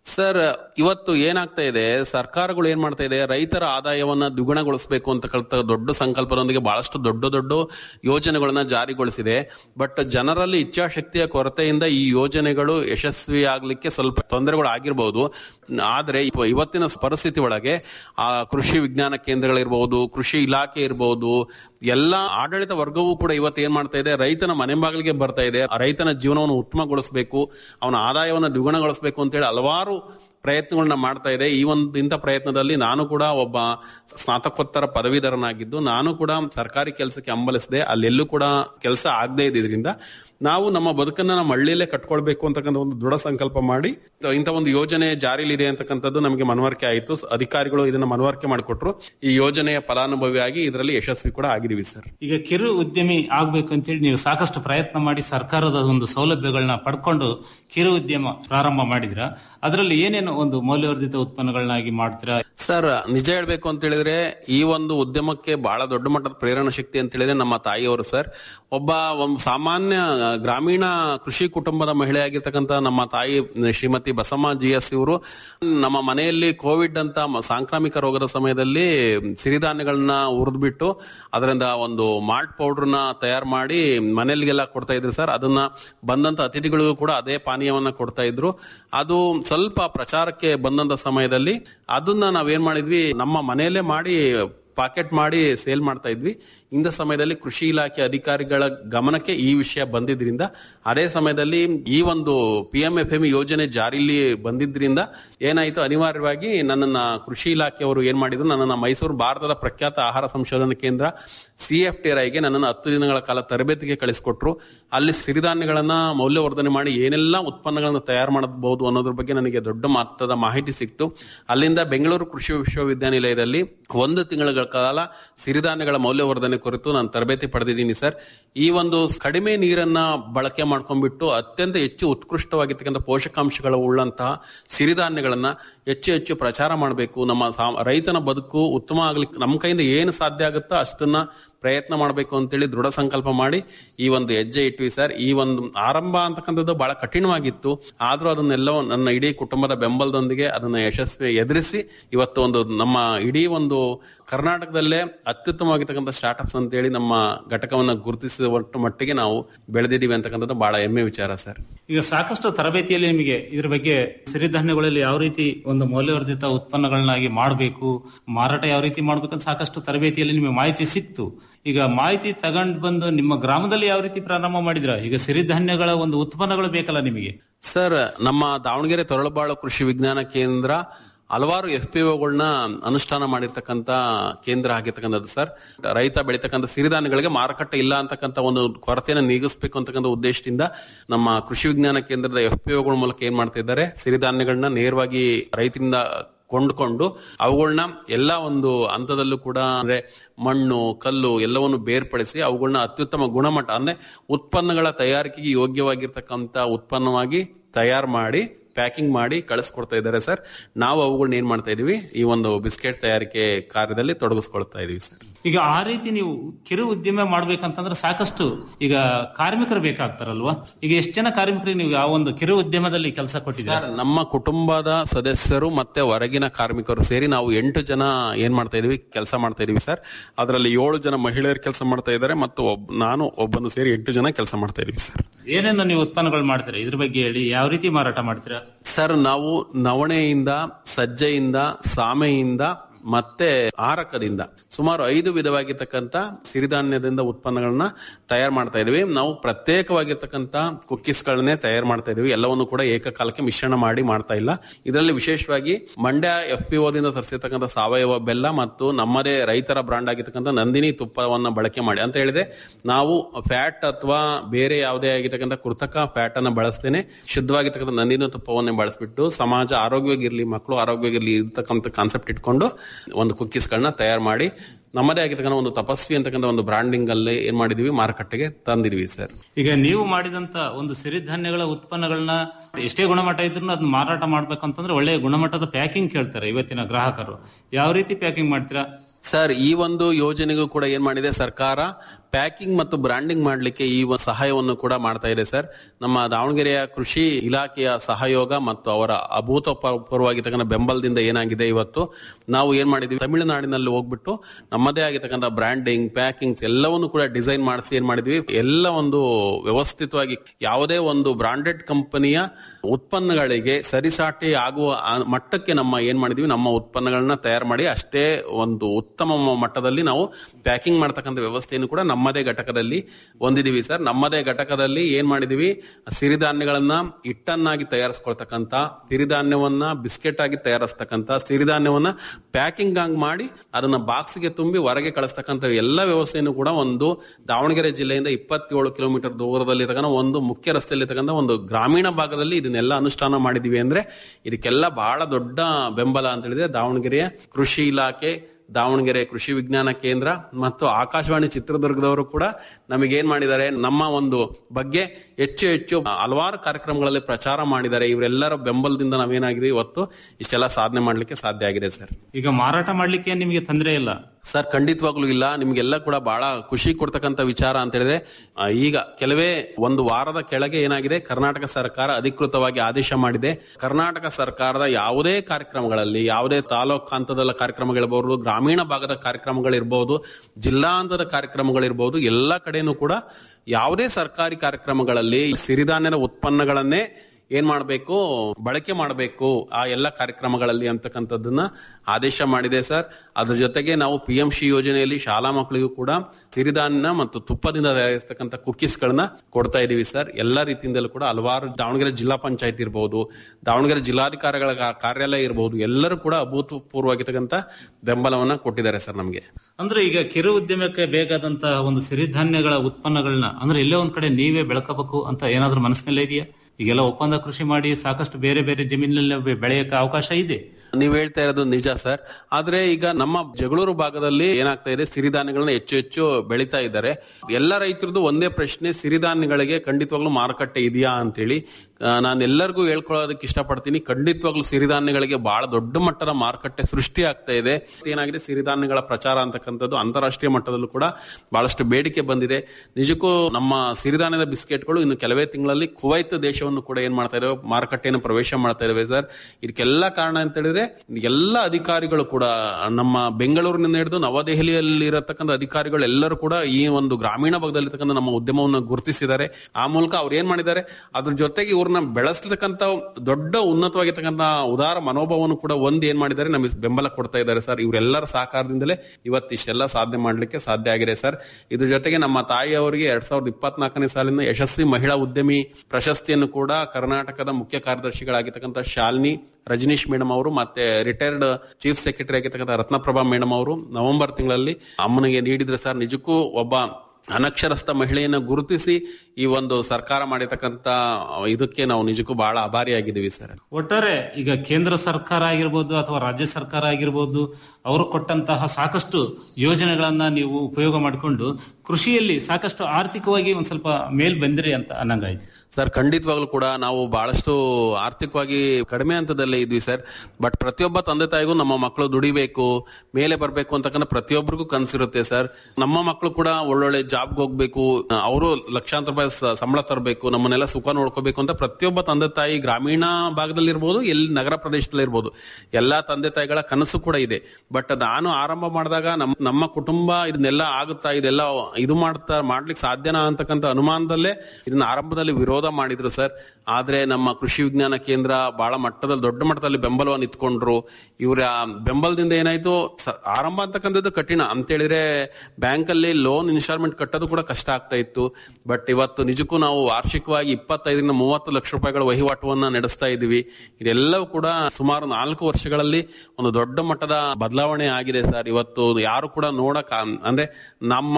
ಸರ್ ಇವತ್ತು ಏನಾಗ್ತಾ ಇದೆ ಸರ್ಕಾರಗಳು ಏನ್ ಮಾಡ್ತಾ ಇದೆ ರೈತರ ಆದಾಯವನ್ನ ದ್ವಿಗುಣಗೊಳಿಸಬೇಕು ಅಂತ ಕಲ್ತ ದೊಡ್ಡ ಸಂಕಲ್ಪದೊಂದಿಗೆ ಬಹಳಷ್ಟು ದೊಡ್ಡ ದೊಡ್ಡ ಯೋಜನೆಗಳನ್ನ ಜಾರಿಗೊಳಿಸಿದೆ ಬಟ್ ಜನರಲ್ಲಿ ಇಚ್ಛಾಶಕ್ತಿಯ ಕೊರತೆಯಿಂದ ಈ ಯೋಜನೆಗಳು ಯಶಸ್ವಿ ಆಗ್ಲಿಕ್ಕೆ ಸ್ವಲ್ಪ ತೊಂದರೆಗಳು ಆಗಿರ್ಬೋದು ಆದ್ರೆ ಇವ- ಇವತ್ತಿನ ಪರಿಸ್ಥಿತಿ ಒಳಗೆ ಆ ಕೃಷಿ ವಿಜ್ಞಾನ ಕೇಂದ್ರಗಳಿರ್ಬಹುದು ಕೃಷಿ ಇಲಾಖೆ ಇರಬಹುದು ಎಲ್ಲಾ ಆಡಳಿತ ವರ್ಗವೂ ಕೂಡ ಇವತ್ತು ಏನ್ ಮಾಡ್ತಾ ಇದೆ ರೈತನ ಮನೆ ಬಾಗಿಲಿಗೆ ಬರ್ತಾ ಇದೆ ಆ ರೈತನ ಜೀವನವನ್ನು ಉತ್ತಮಗೊಳಿಸಬೇಕು ಅವನ ಆದಾಯವನ್ನು ದ್ವಿಗುಣಗೊಳಿಸಬೇಕು ಅಂತೇಳಿ ಹಲವಾರು ಪ್ರಯತ್ನಗಳನ್ನ ಮಾಡ್ತಾ ಇದೆ ಈ ಒಂದು ಇಂಥ ಪ್ರಯತ್ನದಲ್ಲಿ ನಾನು ಕೂಡ ಒಬ್ಬ ಸ್ನಾತಕೋತ್ತರ ಪದವೀಧರನಾಗಿದ್ದು ನಾನು ಕೂಡ ಸರ್ಕಾರಿ ಕೆಲಸಕ್ಕೆ ಹಂಬಲಿಸಿದೆ ಅಲ್ಲೆಲ್ಲೂ ಕೂಡ ಕೆಲಸ ಆಗದೆ ಇದ್ರಿಂದ ನಾವು ನಮ್ಮ ಬದುಕನ್ನ ನಮ್ಮ ಹಳ್ಳಿಯಲ್ಲೇ ಕಟ್ಕೊಳ್ಬೇಕು ಅಂತಕ್ಕಂಥ ಒಂದು ದೃಢ ಸಂಕಲ್ಪ ಮಾಡಿ ಇಂಥ ಒಂದು ಯೋಜನೆ ಜಾರಿಲಿದೆ ಅಂತಕ್ಕಂಥದ್ದು ನಮಗೆ ಮನವರಿಕೆ ಆಯಿತು ಅಧಿಕಾರಿಗಳು ಇದನ್ನ ಮನವರಿಕೆ ಮಾಡಿಕೊಟ್ರು ಈ ಯೋಜನೆಯ ಫಲಾನುಭವಿಯಾಗಿ ಇದರಲ್ಲಿ ಯಶಸ್ವಿ ಕೂಡ ಆಗಿದೀವಿ ಸರ್ ಈಗ ಕಿರು ಉದ್ಯಮಿ ಆಗ್ಬೇಕು ಅಂತೇಳಿ ನೀವು ಸಾಕಷ್ಟು ಪ್ರಯತ್ನ ಮಾಡಿ ಸರ್ಕಾರದ ಒಂದು ಸೌಲಭ್ಯಗಳನ್ನ ಪಡ್ಕೊಂಡು ಕಿರು ಉದ್ಯಮ ಪ್ರಾರಂಭ ಮಾಡಿದ್ರ ಅದರಲ್ಲಿ ಏನೇನು ಒಂದು ಮೌಲ್ಯವರ್ಧಿತ ಉತ್ಪನ್ನಗಳನ್ನಾಗಿ ಮಾಡ್ತೀರಾ ಸರ್ ನಿಜ ಹೇಳ್ಬೇಕು ಅಂತ ಹೇಳಿದ್ರೆ ಈ ಒಂದು ಉದ್ಯಮಕ್ಕೆ ಬಹಳ ದೊಡ್ಡ ಮಟ್ಟದ ಪ್ರೇರಣಾ ಶಕ್ತಿ ಅಂತ ಹೇಳಿದ್ರೆ ನಮ್ಮ ತಾಯಿಯವರು ಸರ್ ಒಬ್ಬ ಒಂದು ಸಾಮಾನ್ಯ ಗ್ರಾಮೀಣ ಕೃಷಿ ಕುಟುಂಬದ ಮಹಿಳೆಯಾಗಿರ್ತಕ್ಕಂಥ ನಮ್ಮ ತಾಯಿ ಶ್ರೀಮತಿ ಬಸಮ್ಮ ಜಿ ಎಸ್ ಇವರು ನಮ್ಮ ಮನೆಯಲ್ಲಿ ಕೋವಿಡ್ ಅಂತ ಮ- ಸಾಂಕ್ರಾಮಿಕ ರೋಗದ ಸಮಯದಲ್ಲಿ ಸಿರಿಧಾನ್ಯಗಳನ್ನ ಹುರಿದ್ಬಿಟ್ಟು ಅದರಿಂದ ಒಂದು ಮಾಲ್ಟ್ ಪೌಡರ್ನ ತಯಾರು ಮಾಡಿ ಮನೆಯಲ್ಲಿಗೆಲ್ಲ ಕೊಡ್ತಾ ಇದ್ರು ಸರ್ ಅದನ್ನ ಬಂದಂತ ಅತಿಥಿಗಳಿಗೂ ಕೂಡ ಅದೇ ಪಾನೀಯವನ್ನ ಕೊಡ್ತಾ ಇದ್ರು ಅದು ಸ್ವಲ್ಪ ಪ್ರಚಾರಕ್ಕೆ ಬಂದಂತ ಸಮಯದಲ್ಲಿ ಅದನ್ನ ನಾವೇನ್ ಮಾಡಿದ್ವಿ ನಮ್ಮ ಮನೆಯಲ್ಲೇ ಮಾಡಿ ಪಾಕೆಟ್ ಮಾಡಿ ಸೇಲ್ ಮಾಡ್ತಾ ಇದ್ವಿ ಇಂಥ ಸಮಯದಲ್ಲಿ ಕೃಷಿ ಇಲಾಖೆ ಅಧಿಕಾರಿಗಳ ಗಮನಕ್ಕೆ ಈ ವಿಷಯ ಬಂದಿದ್ರಿಂದ ಅದೇ ಸಮಯದಲ್ಲಿ ಈ ಒಂದು ಪಿ ಎಂ ಎಫ್ ಎಂ ಯೋಜನೆ ಜಾರಿಲಿ ಬಂದಿದ್ರಿಂದ ಏನಾಯ್ತು ಅನಿವಾರ್ಯವಾಗಿ ನನ್ನನ್ನ ಕೃಷಿ ಇಲಾಖೆಯವರು ಏನ್ ಮಾಡಿದ್ರು ನನ್ನನ್ನ ಮೈಸೂರು ಭಾರತದ ಪ್ರಖ್ಯಾತ ಆಹಾರ ಸಂಶೋಧನಾ ಕೇಂದ್ರ ಸಿ ಎಫ್ ಟಿ ಐಗೆ ನನ್ನನ್ನು ಹತ್ತು ದಿನಗಳ ಕಾಲ ತರಬೇತಿಗೆ ಕಳಿಸ್ಕೊಟ್ರು ಅಲ್ಲಿ ಸಿರಿಧಾನ್ಯಗಳನ್ನ ಮೌಲ್ಯವರ್ಧನೆ ಮಾಡಿ ಏನೆಲ್ಲ ಉತ್ಪನ್ನಗಳನ್ನ ತಯಾರು ಮಾಡಬಹುದು ಅನ್ನೋದ್ರ ಬಗ್ಗೆ ನನಗೆ ದೊಡ್ಡ ಮಟ್ಟದ ಮಾಹಿತಿ ಸಿಕ್ತು ಅಲ್ಲಿಂದ ಬೆಂಗಳೂರು ಕೃಷಿ ವಿಶ್ವವಿದ್ಯಾನಿಲಯದಲ್ಲಿ ಒಂದು ತಿಂಗಳ ಕಾಲ ಸಿರಿಧಾನ್ಯಗಳ ಮೌಲ್ಯವರ್ಧನೆ ಕುರಿತು ನಾನು ತರಬೇತಿ ಪಡೆದಿದ್ದೀನಿ ಸರ್ ಈ ಒಂದು ಕಡಿಮೆ ನೀರನ್ನ ಬಳಕೆ ಮಾಡ್ಕೊಂಡ್ಬಿಟ್ಟು ಅತ್ಯಂತ ಹೆಚ್ಚು ಉತ್ಕೃಷ್ಟವಾಗಿರ್ತಕ್ಕಂಥ ಪೋಷಕಾಂಶಗಳ ಉಳ್ಳಂತಹ ಸಿರಿಧಾನ್ಯಗಳನ್ನ ಹೆಚ್ಚು ಹೆಚ್ಚು ಪ್ರಚಾರ ಮಾಡಬೇಕು ನಮ್ಮ ಸಾ- ರೈತನ ಬದುಕು ಉತ್ತಮ ಆಗ್ಲಿಕ್ಕೆ ನಮ್ಮ ಕೈಯಿಂದ ಏನು ಸಾಧ್ಯ ಆಗುತ್ತೋ ಅಷ್ಟನ್ನ ಪ್ರಯತ್ನ ಮಾಡಬೇಕು ಅಂತೇಳಿ ದೃಢ ಸಂಕಲ್ಪ ಮಾಡಿ ಈ ಒಂದು ಹೆಜ್ಜೆ ಇಟ್ವಿ ಸರ್ ಈ ಒಂದು ಆರಂಭ ಅಂತಕ್ಕಂಥದ್ದು ಬಹಳ ಕಠಿಣವಾಗಿತ್ತು ಆದ್ರೂ ಅದನ್ನೆಲ್ಲ ನನ್ನ ಇಡೀ ಕುಟುಂಬದ ಬೆಂಬಲದೊಂದಿಗೆ ಅದನ್ನ ಯಶಸ್ವಿ ಎದುರಿಸಿ ಇವತ್ತು ಒಂದು ನಮ್ಮ ಇಡೀ ಒಂದು ಕರ್ನಾಟಕದಲ್ಲೇ ಅತ್ಯುತ್ತಮವಾಗಿರ್ತಕ್ಕಂಥ ಸ್ಟಾರ್ಟ್ಅಪ್ಸ್ ಅಂತೇಳಿ ನಮ್ಮ ಘಟಕವನ್ನ ಗುರುತಿಸಿದ ಒಟ್ಟು ಮಟ್ಟಿಗೆ ನಾವು ಬೆಳೆದಿದ್ದೀವಿ ಅಂತಕ್ಕಂಥದ್ದು ಬಹಳ ಹೆಮ್ಮೆ ವಿಚಾರ ಸರ್ ಈಗ ಸಾಕಷ್ಟು ತರಬೇತಿಯಲ್ಲಿ ನಿಮಗೆ ಇದ್ರ ಬಗ್ಗೆ ಸಿರಿಧಾನ್ಯಗಳಲ್ಲಿ ಯಾವ ರೀತಿ ಒಂದು ಮೌಲ್ಯವರ್ಧಿತ ಉತ್ಪನ್ನಗಳನ್ನಾಗಿ ಮಾಡಬೇಕು ಮಾರಾಟ ಯಾವ ರೀತಿ ಮಾಡ್ಬೇಕಂತ ಸಾಕಷ್ಟು ತರಬೇತಿಯಲ್ಲಿ ನಿಮಗೆ ಮಾಹಿತಿ ಸಿಕ್ತು ಈಗ ಮಾಹಿತಿ ತಗೊಂಡ್ ಬಂದು ನಿಮ್ಮ ಗ್ರಾಮದಲ್ಲಿ ಯಾವ ರೀತಿ ಪ್ರಾರಂಭ ಮಾಡಿದ್ರ ಈಗ ಸಿರಿಧಾನ್ಯಗಳ ಒಂದು ಉತ್ಪನ್ನಗಳು ಬೇಕಲ್ಲ ನಿಮಗೆ ಸರ್ ನಮ್ಮ ದಾವಣಗೆರೆ ತೊರಳಬಾಳು ಕೃಷಿ ವಿಜ್ಞಾನ ಕೇಂದ್ರ ಹಲವಾರು ಎಫ್ ಪಿ ಒಗಳನ್ನ ಅನುಷ್ಠಾನ ಮಾಡಿರ್ತಕ್ಕಂತ ಕೇಂದ್ರ ಆಗಿರ್ತಕ್ಕಂಥದ್ದು ಸರ್ ರೈತ ಬೆಳೀತಕ್ಕಂಥ ಸಿರಿಧಾನ್ಯಗಳಿಗೆ ಮಾರುಕಟ್ಟೆ ಇಲ್ಲ ಅಂತಕ್ಕಂಥ ಒಂದು ಕೊರತೆಯನ್ನು ನೀಗಿಸಬೇಕು ಅಂತಕ್ಕಂಥ ಉದ್ದೇಶದಿಂದ ನಮ್ಮ ಕೃಷಿ ವಿಜ್ಞಾನ ಕೇಂದ್ರದ ಎಫ್ ಪಿ ಒಗಳ ಮೂಲಕ ಏನ್ ಮಾಡ್ತಾ ಇದ್ದಾರೆ ಸಿರಿಧಾನ್ಯಗಳನ್ನ ನೇರವಾಗಿ ರೈತರಿಂದ ಕೊಂಡ್ಕೊಂಡು ಅವುಗಳನ್ನ ಎಲ್ಲ ಒಂದು ಹಂತದಲ್ಲೂ ಕೂಡ ಅಂದ್ರೆ ಮಣ್ಣು ಕಲ್ಲು ಎಲ್ಲವನ್ನು ಬೇರ್ಪಡಿಸಿ ಅವುಗಳನ್ನ ಅತ್ಯುತ್ತಮ ಗುಣಮಟ್ಟ ಅಂದ್ರೆ ಉತ್ಪನ್ನಗಳ ತಯಾರಿಕೆಗೆ ಯೋಗ್ಯವಾಗಿರ್ತಕ್ಕಂಥ ಉತ್ಪನ್ನವಾಗಿ ತಯಾರು ಮಾಡಿ ಪ್ಯಾಕಿಂಗ್ ಮಾಡಿ ಕಳಿಸ್ಕೊಡ್ತಾ ಇದ್ದಾರೆ ಸರ್ ನಾವು ಅವುಗಳನ್ನ ಏನ್ ಮಾಡ್ತಾ ಇದೀವಿ ಈ ಒಂದು ಬಿಸ್ಕೆಟ್ ತಯಾರಿಕೆ ಕಾರ್ಯದಲ್ಲಿ ತೊಡಗಿಸ್ಕೊಳ್ತಾ ಇದೀವಿ ಸರ್ ಈಗ ಆ ರೀತಿ ನೀವು ಕಿರು ಉದ್ಯಮ ಮಾಡ್ಬೇಕಂತಂದ್ರೆ ಸಾಕಷ್ಟು ಈಗ ಕಾರ್ಮಿಕರು ಬೇಕಾಗ್ತಾರಲ್ವಾ ಈಗ ಎಷ್ಟು ಜನ ಕಾರ್ಮಿಕರಿಗೆ ನೀವು ಆ ಒಂದು ಕಿರು ಉದ್ಯಮದಲ್ಲಿ ಕೆಲಸ ಕೊಟ್ಟಿದ್ದಾರೆ ಸರ್ ನಮ್ಮ ಕುಟುಂಬದ ಸದಸ್ಯರು ಮತ್ತೆ ಹೊರಗಿನ ಕಾರ್ಮಿಕರು ಸೇರಿ ನಾವು ಎಂಟು ಜನ ಏನ್ ಮಾಡ್ತಾ ಇದೀವಿ ಕೆಲಸ ಮಾಡ್ತಾ ಇದೀವಿ ಸರ್ ಅದರಲ್ಲಿ ಏಳು ಜನ ಮಹಿಳೆಯರು ಕೆಲಸ ಮಾಡ್ತಾ ಇದ್ದಾರೆ ಮತ್ತು ಒಬ್- ನಾನು ಒಬ್ಬನು ಸೇರಿ ಎಂಟು ಜನ ಕೆಲಸ ಮಾಡ್ತಾ ಇದೀವಿ ಸರ್ ಏನೇನು ನೀವು ಉತ್ಪನ್ನಗಳು ಮಾಡ್ತೀರಾ ಇದ್ರ ಬಗ್ಗೆ ಹೇಳಿ ಯಾವ ರೀತಿ ಮಾರಾಟ ಮಾಡ್ತೀರಾ ಸರ್ ನಾವು ನವಣೆಯಿಂದ ಸಜ್ಜೆಯಿಂದ ಸಾಮೆಯಿಂದ ಮತ್ತೆ ಆರಕದಿಂದ ಸುಮಾರು ಐದು ವಿಧವಾಗಿರ್ತಕ್ಕಂಥ ಸಿರಿಧಾನ್ಯದಿಂದ ಉತ್ಪನ್ನಗಳನ್ನ ತಯಾರು ಮಾಡ್ತಾ ಇದೀವಿ ನಾವು ಪ್ರತ್ಯೇಕವಾಗಿರ್ತಕ್ಕಂಥ ಕುಕ್ಕೀಸ್ಗಳನ್ನೇ ತಯಾರು ಮಾಡ್ತಾ ಇದೀವಿ ಎಲ್ಲವನ್ನು ಕೂಡ ಏಕಕಾಲಕ್ಕೆ ಮಿಶ್ರಣ ಮಾಡಿ ಮಾಡ್ತಾ ಇಲ್ಲ ಇದರಲ್ಲಿ ವಿಶೇಷವಾಗಿ ಮಂಡ್ಯ ಎಫ್ ಪಿ ಓದಿಂದ ತರಿಸಿರ್ತಕ್ಕಂಥ ಸಾವಯವ ಬೆಲ್ಲ ಮತ್ತು ನಮ್ಮದೇ ರೈತರ ಬ್ರಾಂಡ್ ಆಗಿರ್ತಕ್ಕಂಥ ನಂದಿನಿ ತುಪ್ಪವನ್ನ ಬಳಕೆ ಮಾಡಿ ಅಂತ ಹೇಳಿದ್ರೆ ನಾವು ಫ್ಯಾಟ್ ಅಥವಾ ಬೇರೆ ಯಾವುದೇ ಆಗಿರ್ತಕ್ಕಂಥ ಕೃತಕ ಫ್ಯಾಟ್ ಅನ್ನ ಬಳಸ್ತೇನೆ ಶುದ್ಧವಾಗಿರ್ತಕ್ಕಂಥ ನಂದಿನಿ ತುಪ್ಪವನ್ನೇ ಬಳಸ್ಬಿಟ್ಟು ಸಮಾಜ ಆರೋಗ್ಯವಾಗಿರ್ಲಿ ಮಕ್ಕಳು ಆರೋಗ್ಯವಾಗಿರ್ಲಿ ಇರ್ತಕ್ಕಂಥ ಕಾನ್ಸೆಪ್ಟ್ ಇಟ್ಕೊಂಡು ಒಂದು ಕುಕ್ಕೀಸ್ಗಳನ್ನ ತಯಾರು ಮಾಡಿ ನಮ್ಮದೇ ಆಗಿರ್ತಕ್ಕಂಥ ಒಂದು ತಪಸ್ವಿ ಅಂತಕ್ಕಂಥ ಒಂದು ಬ್ರಾಂಡಿಂಗ್ ಅಲ್ಲಿ ಏನ್ ಮಾಡಿದೀವಿ ಮಾರುಕಟ್ಟೆಗೆ ತಂದಿದೀವಿ ಸರ್ ಈಗ ನೀವು ಮಾಡಿದಂತ ಒಂದು ಸಿರಿಧಾನ್ಯಗಳ ಉತ್ಪನ್ನಗಳನ್ನ ಎಷ್ಟೇ ಗುಣಮಟ್ಟ ಇದ್ರೂ ಅದನ್ನ ಮಾರಾಟ ಮಾಡ್ಬೇಕಂತಂದ್ರೆ ಒಳ್ಳೆಯ ಗುಣಮಟ್ಟದ ಪ್ಯಾಕಿಂಗ್ ಕೇಳ್ತಾರೆ ಇವತ್ತಿನ ಗ್ರಾಹಕರು ಯಾವ ರೀತಿ ಪ್ಯಾಕಿಂಗ್ ಮಾಡ್ತೀರಾ ಸರ್ ಈ ಒಂದು ಯೋಜನೆಗೂ ಕೂಡ ಏನ್ ಮಾಡಿದೆ ಸರ್ಕಾರ ಪ್ಯಾಕಿಂಗ್ ಮತ್ತು ಬ್ರಾಂಡಿಂಗ್ ಮಾಡಲಿಕ್ಕೆ ಈ ಒಂದು ಸಹಾಯವನ್ನು ಕೂಡ ಮಾಡ್ತಾ ಇದೆ ಸರ್ ನಮ್ಮ ದಾವಣಗೆರೆಯ ಕೃಷಿ ಇಲಾಖೆಯ ಸಹಯೋಗ ಮತ್ತು ಅವರ ಅಭೂತಪೂರ್ವವಾಗಿರ್ತಕ್ಕಂಥ ಬೆಂಬಲದಿಂದ ಏನಾಗಿದೆ ಇವತ್ತು ನಾವು ಏನ್ ಮಾಡಿದೀವಿ ತಮಿಳುನಾಡಿನಲ್ಲಿ ಹೋಗ್ಬಿಟ್ಟು ನಮ್ಮದೇ ಆಗಿರ್ತಕ್ಕಂಥ ಬ್ರಾಂಡಿಂಗ್ ಪ್ಯಾಕಿಂಗ್ಸ್ ಎಲ್ಲವನ್ನು ಕೂಡ ಡಿಸೈನ್ ಮಾಡಿಸಿ ಏನ್ ಮಾಡಿದ್ವಿ ಎಲ್ಲ ಒಂದು ವ್ಯವಸ್ಥಿತವಾಗಿ ಯಾವುದೇ ಒಂದು ಬ್ರಾಂಡೆಡ್ ಕಂಪನಿಯ ಉತ್ಪನ್ನಗಳಿಗೆ ಸರಿಸಾಟಿ ಆಗುವ ಆ ಮಟ್ಟಕ್ಕೆ ನಮ್ಮ ಏನ್ ಮಾಡಿದೀವಿ ನಮ್ಮ ಉತ್ಪನ್ನಗಳನ್ನ ತಯಾರು ಮಾಡಿ ಅಷ್ಟೇ ಒಂದು ಉತ್ತಮ ಮಟ್ಟದಲ್ಲಿ ನಾವು ಪ್ಯಾಕಿಂಗ್ ಮಾಡ್ತಕ್ಕಂಥ ವ್ಯವಸ್ಥೆಯನ್ನು ಕೂಡ ನಮ್ಮದೇ ಘಟಕದಲ್ಲಿ ಹೊಂದಿದೀವಿ ಸರ್ ನಮ್ಮದೇ ಘಟಕದಲ್ಲಿ ಏನ್ ಮಾಡಿದೀವಿ ಸಿರಿಧಾನ್ಯಗಳನ್ನ ಹಿಟ್ಟನ್ನಾಗಿ ತಯಾರಿಸ್ಕೊಳ್ತಕ್ಕಂಥ ಸಿರಿಧಾನ್ಯವನ್ನ ಬಿಸ್ಕೆಟ್ ಆಗಿ ತಯಾರಿಸ್ತಕ್ಕಂಥ ಸಿರಿಧಾನ್ಯವನ್ನ ಪ್ಯಾಕಿಂಗ್ ಆಗಿ ಮಾಡಿ ಅದನ್ನ ಬಾಕ್ಸ್ಗೆ ತುಂಬಿ ಹೊರಗೆ ಕಳಿಸ್ತಕ್ಕಂಥ ಎಲ್ಲ ವ್ಯವಸ್ಥೆಯನ್ನು ಕೂಡ ಒಂದು ದಾವಣಗೆರೆ ಜಿಲ್ಲೆಯಿಂದ ಇಪ್ಪತ್ತೇಳು ಕಿಲೋಮೀಟರ್ ದೂರದಲ್ಲಿ ತಕ್ಕಂಥ ಒಂದು ಮುಖ್ಯ ರಸ್ತೆಯಲ್ಲಿ ತಕ್ಕಂಥ ಒಂದು ಗ್ರಾಮೀಣ ಭಾಗದಲ್ಲಿ ಇದನ್ನೆಲ್ಲ ಅನುಷ್ಠಾನ ಮಾಡಿದೀವಿ ಅಂದ್ರೆ ಇದಕ್ಕೆಲ್ಲ ಬಹಳ ದೊಡ್ಡ ಬೆಂಬಲ ಅಂತ ಹೇಳಿದ್ರೆ ದಾವಣಗೆರೆಯ ಕೃಷಿ ಇಲಾಖೆ ದಾವಣಗೆರೆ ಕೃಷಿ ವಿಜ್ಞಾನ ಕೇಂದ್ರ ಮತ್ತು ಆಕಾಶವಾಣಿ ಚಿತ್ರದುರ್ಗದವರು ಕೂಡ ನಮಗೇನ್ ಮಾಡಿದ್ದಾರೆ ನಮ್ಮ ಒಂದು ಬಗ್ಗೆ ಹೆಚ್ಚು ಹೆಚ್ಚು ಹಲವಾರು ಕಾರ್ಯಕ್ರಮಗಳಲ್ಲಿ ಪ್ರಚಾರ ಮಾಡಿದ್ದಾರೆ ಇವರೆಲ್ಲರ ಬೆಂಬಲದಿಂದ ನಾವೇನಾಗಿದೆ ಇವತ್ತು ಇಷ್ಟೆಲ್ಲ ಸಾಧನೆ ಮಾಡ್ಲಿಕ್ಕೆ ಸಾಧ್ಯ ಆಗಿದೆ ಸರ್ ಈಗ ಮಾರಾಟ ಮಾಡ್ಲಿಕ್ಕೆ ನಿಮಗೆ ತೊಂದರೆ ಇಲ್ಲ ಸರ್ ಖಂಡಿತವಾಗ್ಲೂ ಇಲ್ಲ ನಿಮ್ಗೆಲ್ಲ ಕೂಡ ಬಹಳ ಖುಷಿ ಕೊಡ್ತಕ್ಕಂಥ ವಿಚಾರ ಅಂತ ಹೇಳಿದ್ರೆ ಆ, ಈಗ ಕೆಲವೇ ಒಂದು ವಾರದ ಕೆಳಗೆ ಏನಾಗಿದೆ ಕರ್ನಾಟಕ ಸರ್ಕಾರ ಅಧಿಕೃತವಾಗಿ ಆದೇಶ ಮಾಡಿದೆ ಕರ್ನಾಟಕ ಸರ್ಕಾರದ ಯಾವುದೇ ಕಾರ್ಯಕ್ರಮಗಳಲ್ಲಿ ಯಾವುದೇ ತಾಲೂಕು ಹಂತದ ಕಾರ್ಯಕ್ರಮಗಳಿರ್ಬೋದು ಗ್ರಾಮೀಣ ಭಾಗದ ಕಾರ್ಯಕ್ರಮಗಳಿರ್ಬೋದು ಜಿಲ್ಲಾ ಹಂತದ ಕಾರ್ಯಕ್ರಮಗಳಿರ್ಬೋದು ಎಲ್ಲ ಕಡೆನೂ ಕೂಡ ಯಾವುದೇ ಸರ್ಕಾರಿ ಕಾರ್ಯಕ್ರಮಗಳಲ್ಲಿ ಸಿರಿಧಾನ್ಯದ ಉತ್ಪನ್ನಗಳನ್ನೇ ಏನ್ ಮಾಡಬೇಕು ಬಳಕೆ ಮಾಡಬೇಕು ಆ ಎಲ್ಲ ಕಾರ್ಯಕ್ರಮಗಳಲ್ಲಿ ಅಂತಕ್ಕಂಥದ್ದನ್ನ ಆದೇಶ ಮಾಡಿದೆ ಸರ್ ಅದ್ರ ಜೊತೆಗೆ ನಾವು ಪಿ ಎಂ ಶ್ರೀ ಯೋಜನೆಯಲ್ಲಿ ಶಾಲಾ ಮಕ್ಕಳಿಗೂ ಕೂಡ ಸಿರಿಧಾನ್ಯ ಮತ್ತು ತುಪ್ಪದಿಂದ ತಯಾರಿಸ್ತಕ್ಕಂಥ ಕುಕ್ಕೀಸ್ ಗಳನ್ನ ಕೊಡ್ತಾ ಇದೀವಿ ಸರ್ ಎಲ್ಲ ರೀತಿಯಿಂದಲೂ ಕೂಡ ಹಲವಾರು ದಾವಣಗೆರೆ ಜಿಲ್ಲಾ ಪಂಚಾಯತ್ ಇರಬಹುದು ದಾವಣಗೆರೆ ಜಿಲ್ಲಾಧಿಕಾರಿಗಳ ಕಾ- ಕಾರ್ಯಾಲಯ ಇರಬಹುದು ಎಲ್ಲರೂ ಕೂಡ ಅಭೂತಪೂರ್ವವಾಗಿರ್ತಕ್ಕಂಥ ಬೆಂಬಲವನ್ನ ಕೊಟ್ಟಿದ್ದಾರೆ ಸರ್ ನಮಗೆ ಅಂದ್ರೆ ಈಗ ಕಿರು ಉದ್ಯಮಕ್ಕೆ ಬೇಕಾದಂತಹ ಒಂದು ಸಿರಿಧಾನ್ಯಗಳ ಉತ್ಪನ್ನಗಳನ್ನ ಅಂದ್ರೆ ಎಲ್ಲೇ ಒಂದ್ ಕಡೆ ನೀವೇ ಬೆಳಕಬೇಕು ಅಂತ ಏನಾದ್ರೂ ಮನಸ್ಸಿನಲ್ಲೇ ಇದೆಯಾ ಈಗೆಲ್ಲ ಒಪ್ಪಂದ ಕೃಷಿ ಮಾಡಿ ಸಾಕಷ್ಟು ಬೇರೆ ಬೇರೆ ಜಮೀನಿನಲ್ಲಿ ಬೆ- ಬೆಳೆಯಕ್ಕೆ ಅವಕಾಶ ಇದೆ ನೀವ್ ಹೇಳ್ತಾ ಇರೋದು ನಿಜ ಸರ್ ಆದ್ರೆ ಈಗ ನಮ್ಮ ಜಗಳೂರು ಭಾಗದಲ್ಲಿ ಏನಾಗ್ತಾ ಇದೆ ಸಿರಿಧಾನ್ಯಗಳನ್ನ ಹೆಚ್ಚು ಹೆಚ್ಚು ಬೆಳೀತಾ ಇದ್ದಾರೆ ಎಲ್ಲ ರೈತರದ್ದು ಒಂದೇ ಪ್ರಶ್ನೆ ಸಿರಿಧಾನ್ಯಗಳಿಗೆ ಖಂಡಿತವಾಗ್ಲೂ ಮಾರುಕಟ್ಟೆ ಇದೆಯಾ ಅಂತೇಳಿ ಆ, ನಾನು ಎಲ್ಲರಿಗೂ ಹೇಳ್ಕೊಳ್ಳೋದಕ್ಕೆ ಇಷ್ಟಪಡ್ತೀನಿ ಖಂಡಿತವಾಗ್ಲೂ ಸಿರಿಧಾನ್ಯಗಳಿಗೆ ಬಹಳ ದೊಡ್ಡ ಮಟ್ಟದ ಮಾರುಕಟ್ಟೆ ಸೃಷ್ಟಿ ಆಗ್ತಾ ಇದೆ ಏನಾಗಿದೆ ಸಿರಿಧಾನ್ಯಗಳ ಪ್ರಚಾರ ಅಂತಕ್ಕಂಥದ್ದು ಅಂತಾರಾಷ್ಟ್ರೀಯ ಮಟ್ಟದಲ್ಲೂ ಕೂಡ ಬಹಳಷ್ಟು ಬೇಡಿಕೆ ಬಂದಿದೆ ನಿಜಕ್ಕೂ ನಮ್ಮ ಸಿರಿಧಾನ್ಯದ ಬಿಸ್ಕೆಟ್ಗಳು ಇನ್ನು ಕೆಲವೇ ತಿಂಗಳಲ್ಲಿ ಕುವೈತ್ ದೇಶವನ್ನು ಕೂಡ ಏನ್ ಮಾಡ್ತಾ ಇದಾವೆ ಮಾರುಕಟ್ಟೆಯನ್ನು ಪ್ರವೇಶ ಮಾಡ್ತಾ ಇದಾವೆ ಸರ್ ಇದಕ್ಕೆಲ್ಲ ಕಾರಣ ಅಂತ ಹೇಳಿದ್ರೆ ಎಲ್ಲ ಅಧಿಕಾರಿಗಳು ಕೂಡ ನಮ್ಮ ಬೆಂಗಳೂರಿನಿಂದ ಹಿಡಿದು ನವದೆಹಲಿಯಲ್ಲಿ ಇರತಕ್ಕಂಥ ಅಧಿಕಾರಿಗಳು ಎಲ್ಲರೂ ಕೂಡ ಈ ಒಂದು ಗ್ರಾಮೀಣ ಭಾಗದಲ್ಲಿ ಇರ್ತಕ್ಕಂಥ ನಮ್ಮ ಉದ್ಯಮವನ್ನು ಗುರುತಿಸಿದ್ದಾರೆ ಆ ಮೂಲಕ ಅವ್ರು ಏನ್ ಮಾಡಿದ್ದಾರೆ ಅದ್ರ ಜೊತೆಗೆ ಇವ್ರನ್ನ ಬೆಳೆಸತಕ್ಕಂತ ದೊಡ್ಡ ಉನ್ನತವಾಗಿರ್ತಕ್ಕಂಥ ಉದಾರ ಮನೋಭಾವವನ್ನು ಕೂಡ ಒಂದ್ ಏನ್ ಮಾಡಿದ್ದಾರೆ ನಮಗೆ ಬೆಂಬಲ ಕೊಡ್ತಾ ಇದ್ದಾರೆ ಸರ್ ಇವರೆಲ್ಲರ ಸಹಕಾರದಿಂದಲೇ ಇವತ್ತಿಷ್ಟೆಲ್ಲ ಸಾಧನೆ ಮಾಡ್ಲಿಕ್ಕೆ ಸಾಧ್ಯ ಆಗಿದೆ ಸರ್ ಇದ್ರ ಜೊತೆಗೆ ನಮ್ಮ ತಾಯಿಯವರಿಗೆ ಎರಡ್ ಸಾವಿರದ ಇಪ್ಪತ್ನಾಲ್ಕನೇ ಸಾಲಿನ ಯಶಸ್ವಿ ಮಹಿಳಾ ಉದ್ಯಮಿ ಪ್ರಶಸ್ತಿಯನ್ನು ಕೂಡ ಕರ್ನಾಟಕದ ಮುಖ್ಯ ಕಾರ್ಯದರ್ಶಿಗಳಾಗಿರ್ತಕ್ಕಂಥ ಶಾಲಿನಿ ರಜನೀಶ್ ಮೇಡಮ್ ಅವರು ಮತ್ತೆ ರಿಟೈರ್ಡ್ ಚೀಫ್ ಸೆಕ್ರೆಟರಿ ಆಗಿರ್ತಕ್ಕಂಥ ರತ್ನಪ್ರಭಾ ಮೇಡಮ್ ಅವರು ನವೆಂಬರ್ ತಿಂಗಳಲ್ಲಿ ಅಮ್ಮನಿಗೆ ನೀಡಿದ್ರೆ ಸರ್ ನಿಜಕ್ಕೂ ಒಬ್ಬ ಅನಕ್ಷರಸ್ಥ ಮಹಿಳೆಯನ್ನ ಗುರುತಿಸಿ ಈ ಒಂದು ಸರ್ಕಾರ ಮಾಡಿರ್ತಕ್ಕಂಥ ಇದಕ್ಕೆ ನಾವು ನಿಜಕ್ಕೂ ಬಹಳ ಆಭಾರಿಯಾಗಿದ್ದೀವಿ ಸರ್ ಒಟ್ಟಾರೆ ಈಗ ಕೇಂದ್ರ ಸರ್ಕಾರ ಆಗಿರ್ಬೋದು ಅಥವಾ ರಾಜ್ಯ ಸರ್ಕಾರ ಆಗಿರ್ಬೋದು ಅವರು ಕೊಟ್ಟಂತಹ ಸಾಕಷ್ಟು ಯೋಜನೆಗಳನ್ನ ನೀವು ಉಪಯೋಗ ಮಾಡಿಕೊಂಡು ಕೃಷಿಯಲ್ಲಿ ಸಾಕಷ್ಟು ಆರ್ಥಿಕವಾಗಿ ಒಂದ್ ಸ್ವಲ್ಪ ಮೇಲ್ ಬಂದಿರಿ ಅಂತ ಅನ್ನಂಗಾಯ್ತು ಸರ್ ಖಂಡಿತವಾಗ್ಲೂ ಕೂಡ ನಾವು ಬಹಳಷ್ಟು ಆರ್ಥಿಕವಾಗಿ ಕಡಿಮೆ ಹಂತದಲ್ಲೇ ಇದ್ವಿ ಸರ್ ಬಟ್ ಪ್ರತಿಯೊಬ್ಬ ತಂದೆ ತಾಯಿಗೂ ನಮ್ಮ ಮಕ್ಕಳು ದುಡಿಬೇಕು ಮೇಲೆ ಬರಬೇಕು ಅಂತಕ್ಕಂಥ ಪ್ರತಿಯೊಬ್ಬರಿಗೂ ಕನಸಿರುತ್ತೆ ಸರ್ ನಮ್ಮ ಮಕ್ಕಳು ಕೂಡ ಒಳ್ಳೊಳ್ಳೆ ಜಾಬ್ಗೆ ಹೋಗ್ಬೇಕು ಅವರು ಲಕ್ಷಾಂತರ ರೂಪಾಯಿ ಸ- ಸಂಬಳ ತರಬೇಕು ನಮ್ಮನ್ನೆಲ್ಲ ಸುಖ ನೋಡ್ಕೋಬೇಕು ಅಂತ ಪ್ರತಿಯೊಬ್ಬ ತಂದೆ ತಾಯಿ ಗ್ರಾಮೀಣ ಭಾಗದಲ್ಲಿ ಇರ್ಬೋದು ಎಲ್ಲಿ ನಗರ ಪ್ರದೇಶದಲ್ಲಿ ಇರ್ಬೋದು ಎಲ್ಲಾ ತಂದೆ ತಾಯಿಗಳ ಕನಸು ಕೂಡ ಇದೆ ಬಟ್ ನಾನು ಆರಂಭ ಮಾಡಿದಾಗ ನಮ್ಮ ನಮ್ಮ ಕುಟುಂಬ ಇದನ್ನೆಲ್ಲ ಆಗುತ್ತಾ ಇದೆಲ್ಲ ಇದು ಮಾಡ್ತಾ ಮಾಡ್ಲಿಕ್ಕೆ ಸಾಧ್ಯನಾ ಅಂತಕ್ಕಂಥ ಅನುಮಾನದಲ್ಲೇ ಇದನ್ನ ಆರಂಭದಲ್ಲಿ ವಿರೋಧ ಮಾಡಿದ್ರು ಸರ್ ಆದ್ರೆ ನಮ್ಮ ಕೃಷಿ ವಿಜ್ಞಾನ ಕೇಂದ್ರ ಬಹಳ ಮಟ್ಟದಲ್ಲಿ ದೊಡ್ಡ ಮಟ್ಟದಲ್ಲಿ ಬೆಂಬಲವನ್ನು ಇತ್ಕೊಂಡ್ರು ಇವರ ಬೆಂಬಲದಿಂದ ಏನಾಯ್ತು ಸ- ಆರಂಭ ಅಂತಕ್ಕಂಥದ್ದು ಕಠಿಣ ಅಂತ ಹೇಳಿದ್ರೆ ಬ್ಯಾಂಕ್ ಅಲ್ಲಿ ಲೋನ್ ಇನ್ಸ್ಟಾಲ್ಮೆಂಟ್ ಕಟ್ಟೋದು ಕೂಡ ಕಷ್ಟ ಆಗ್ತಾ ಇತ್ತು ಬಟ್ ಇವತ್ತು ನಿಜಕ್ಕೂ ನಾವು ವಾರ್ಷಿಕವಾಗಿ ಇಪ್ಪತ್ತೈದರಿಂದ ಮೂವತ್ತು ಲಕ್ಷ ರೂಪಾಯಿಗಳ ವಹಿವಾಟವನ್ನ ನಡೆಸ್ತಾ ಇದ್ದೀವಿ ಇದೆಲ್ಲವೂ ಕೂಡ ಸುಮಾರು ನಾಲ್ಕು ವರ್ಷಗಳಲ್ಲಿ ಒಂದು ದೊಡ್ಡ ಮಟ್ಟದ ಬದಲಾವಣೆ ಆಗಿದೆ ಸರ್ ಇವತ್ತು ಯಾರು ಕೂಡ ನೋಡಕ್ ಆ- ಅಂದ್ರೆ ನಮ್ಮ ನಾವು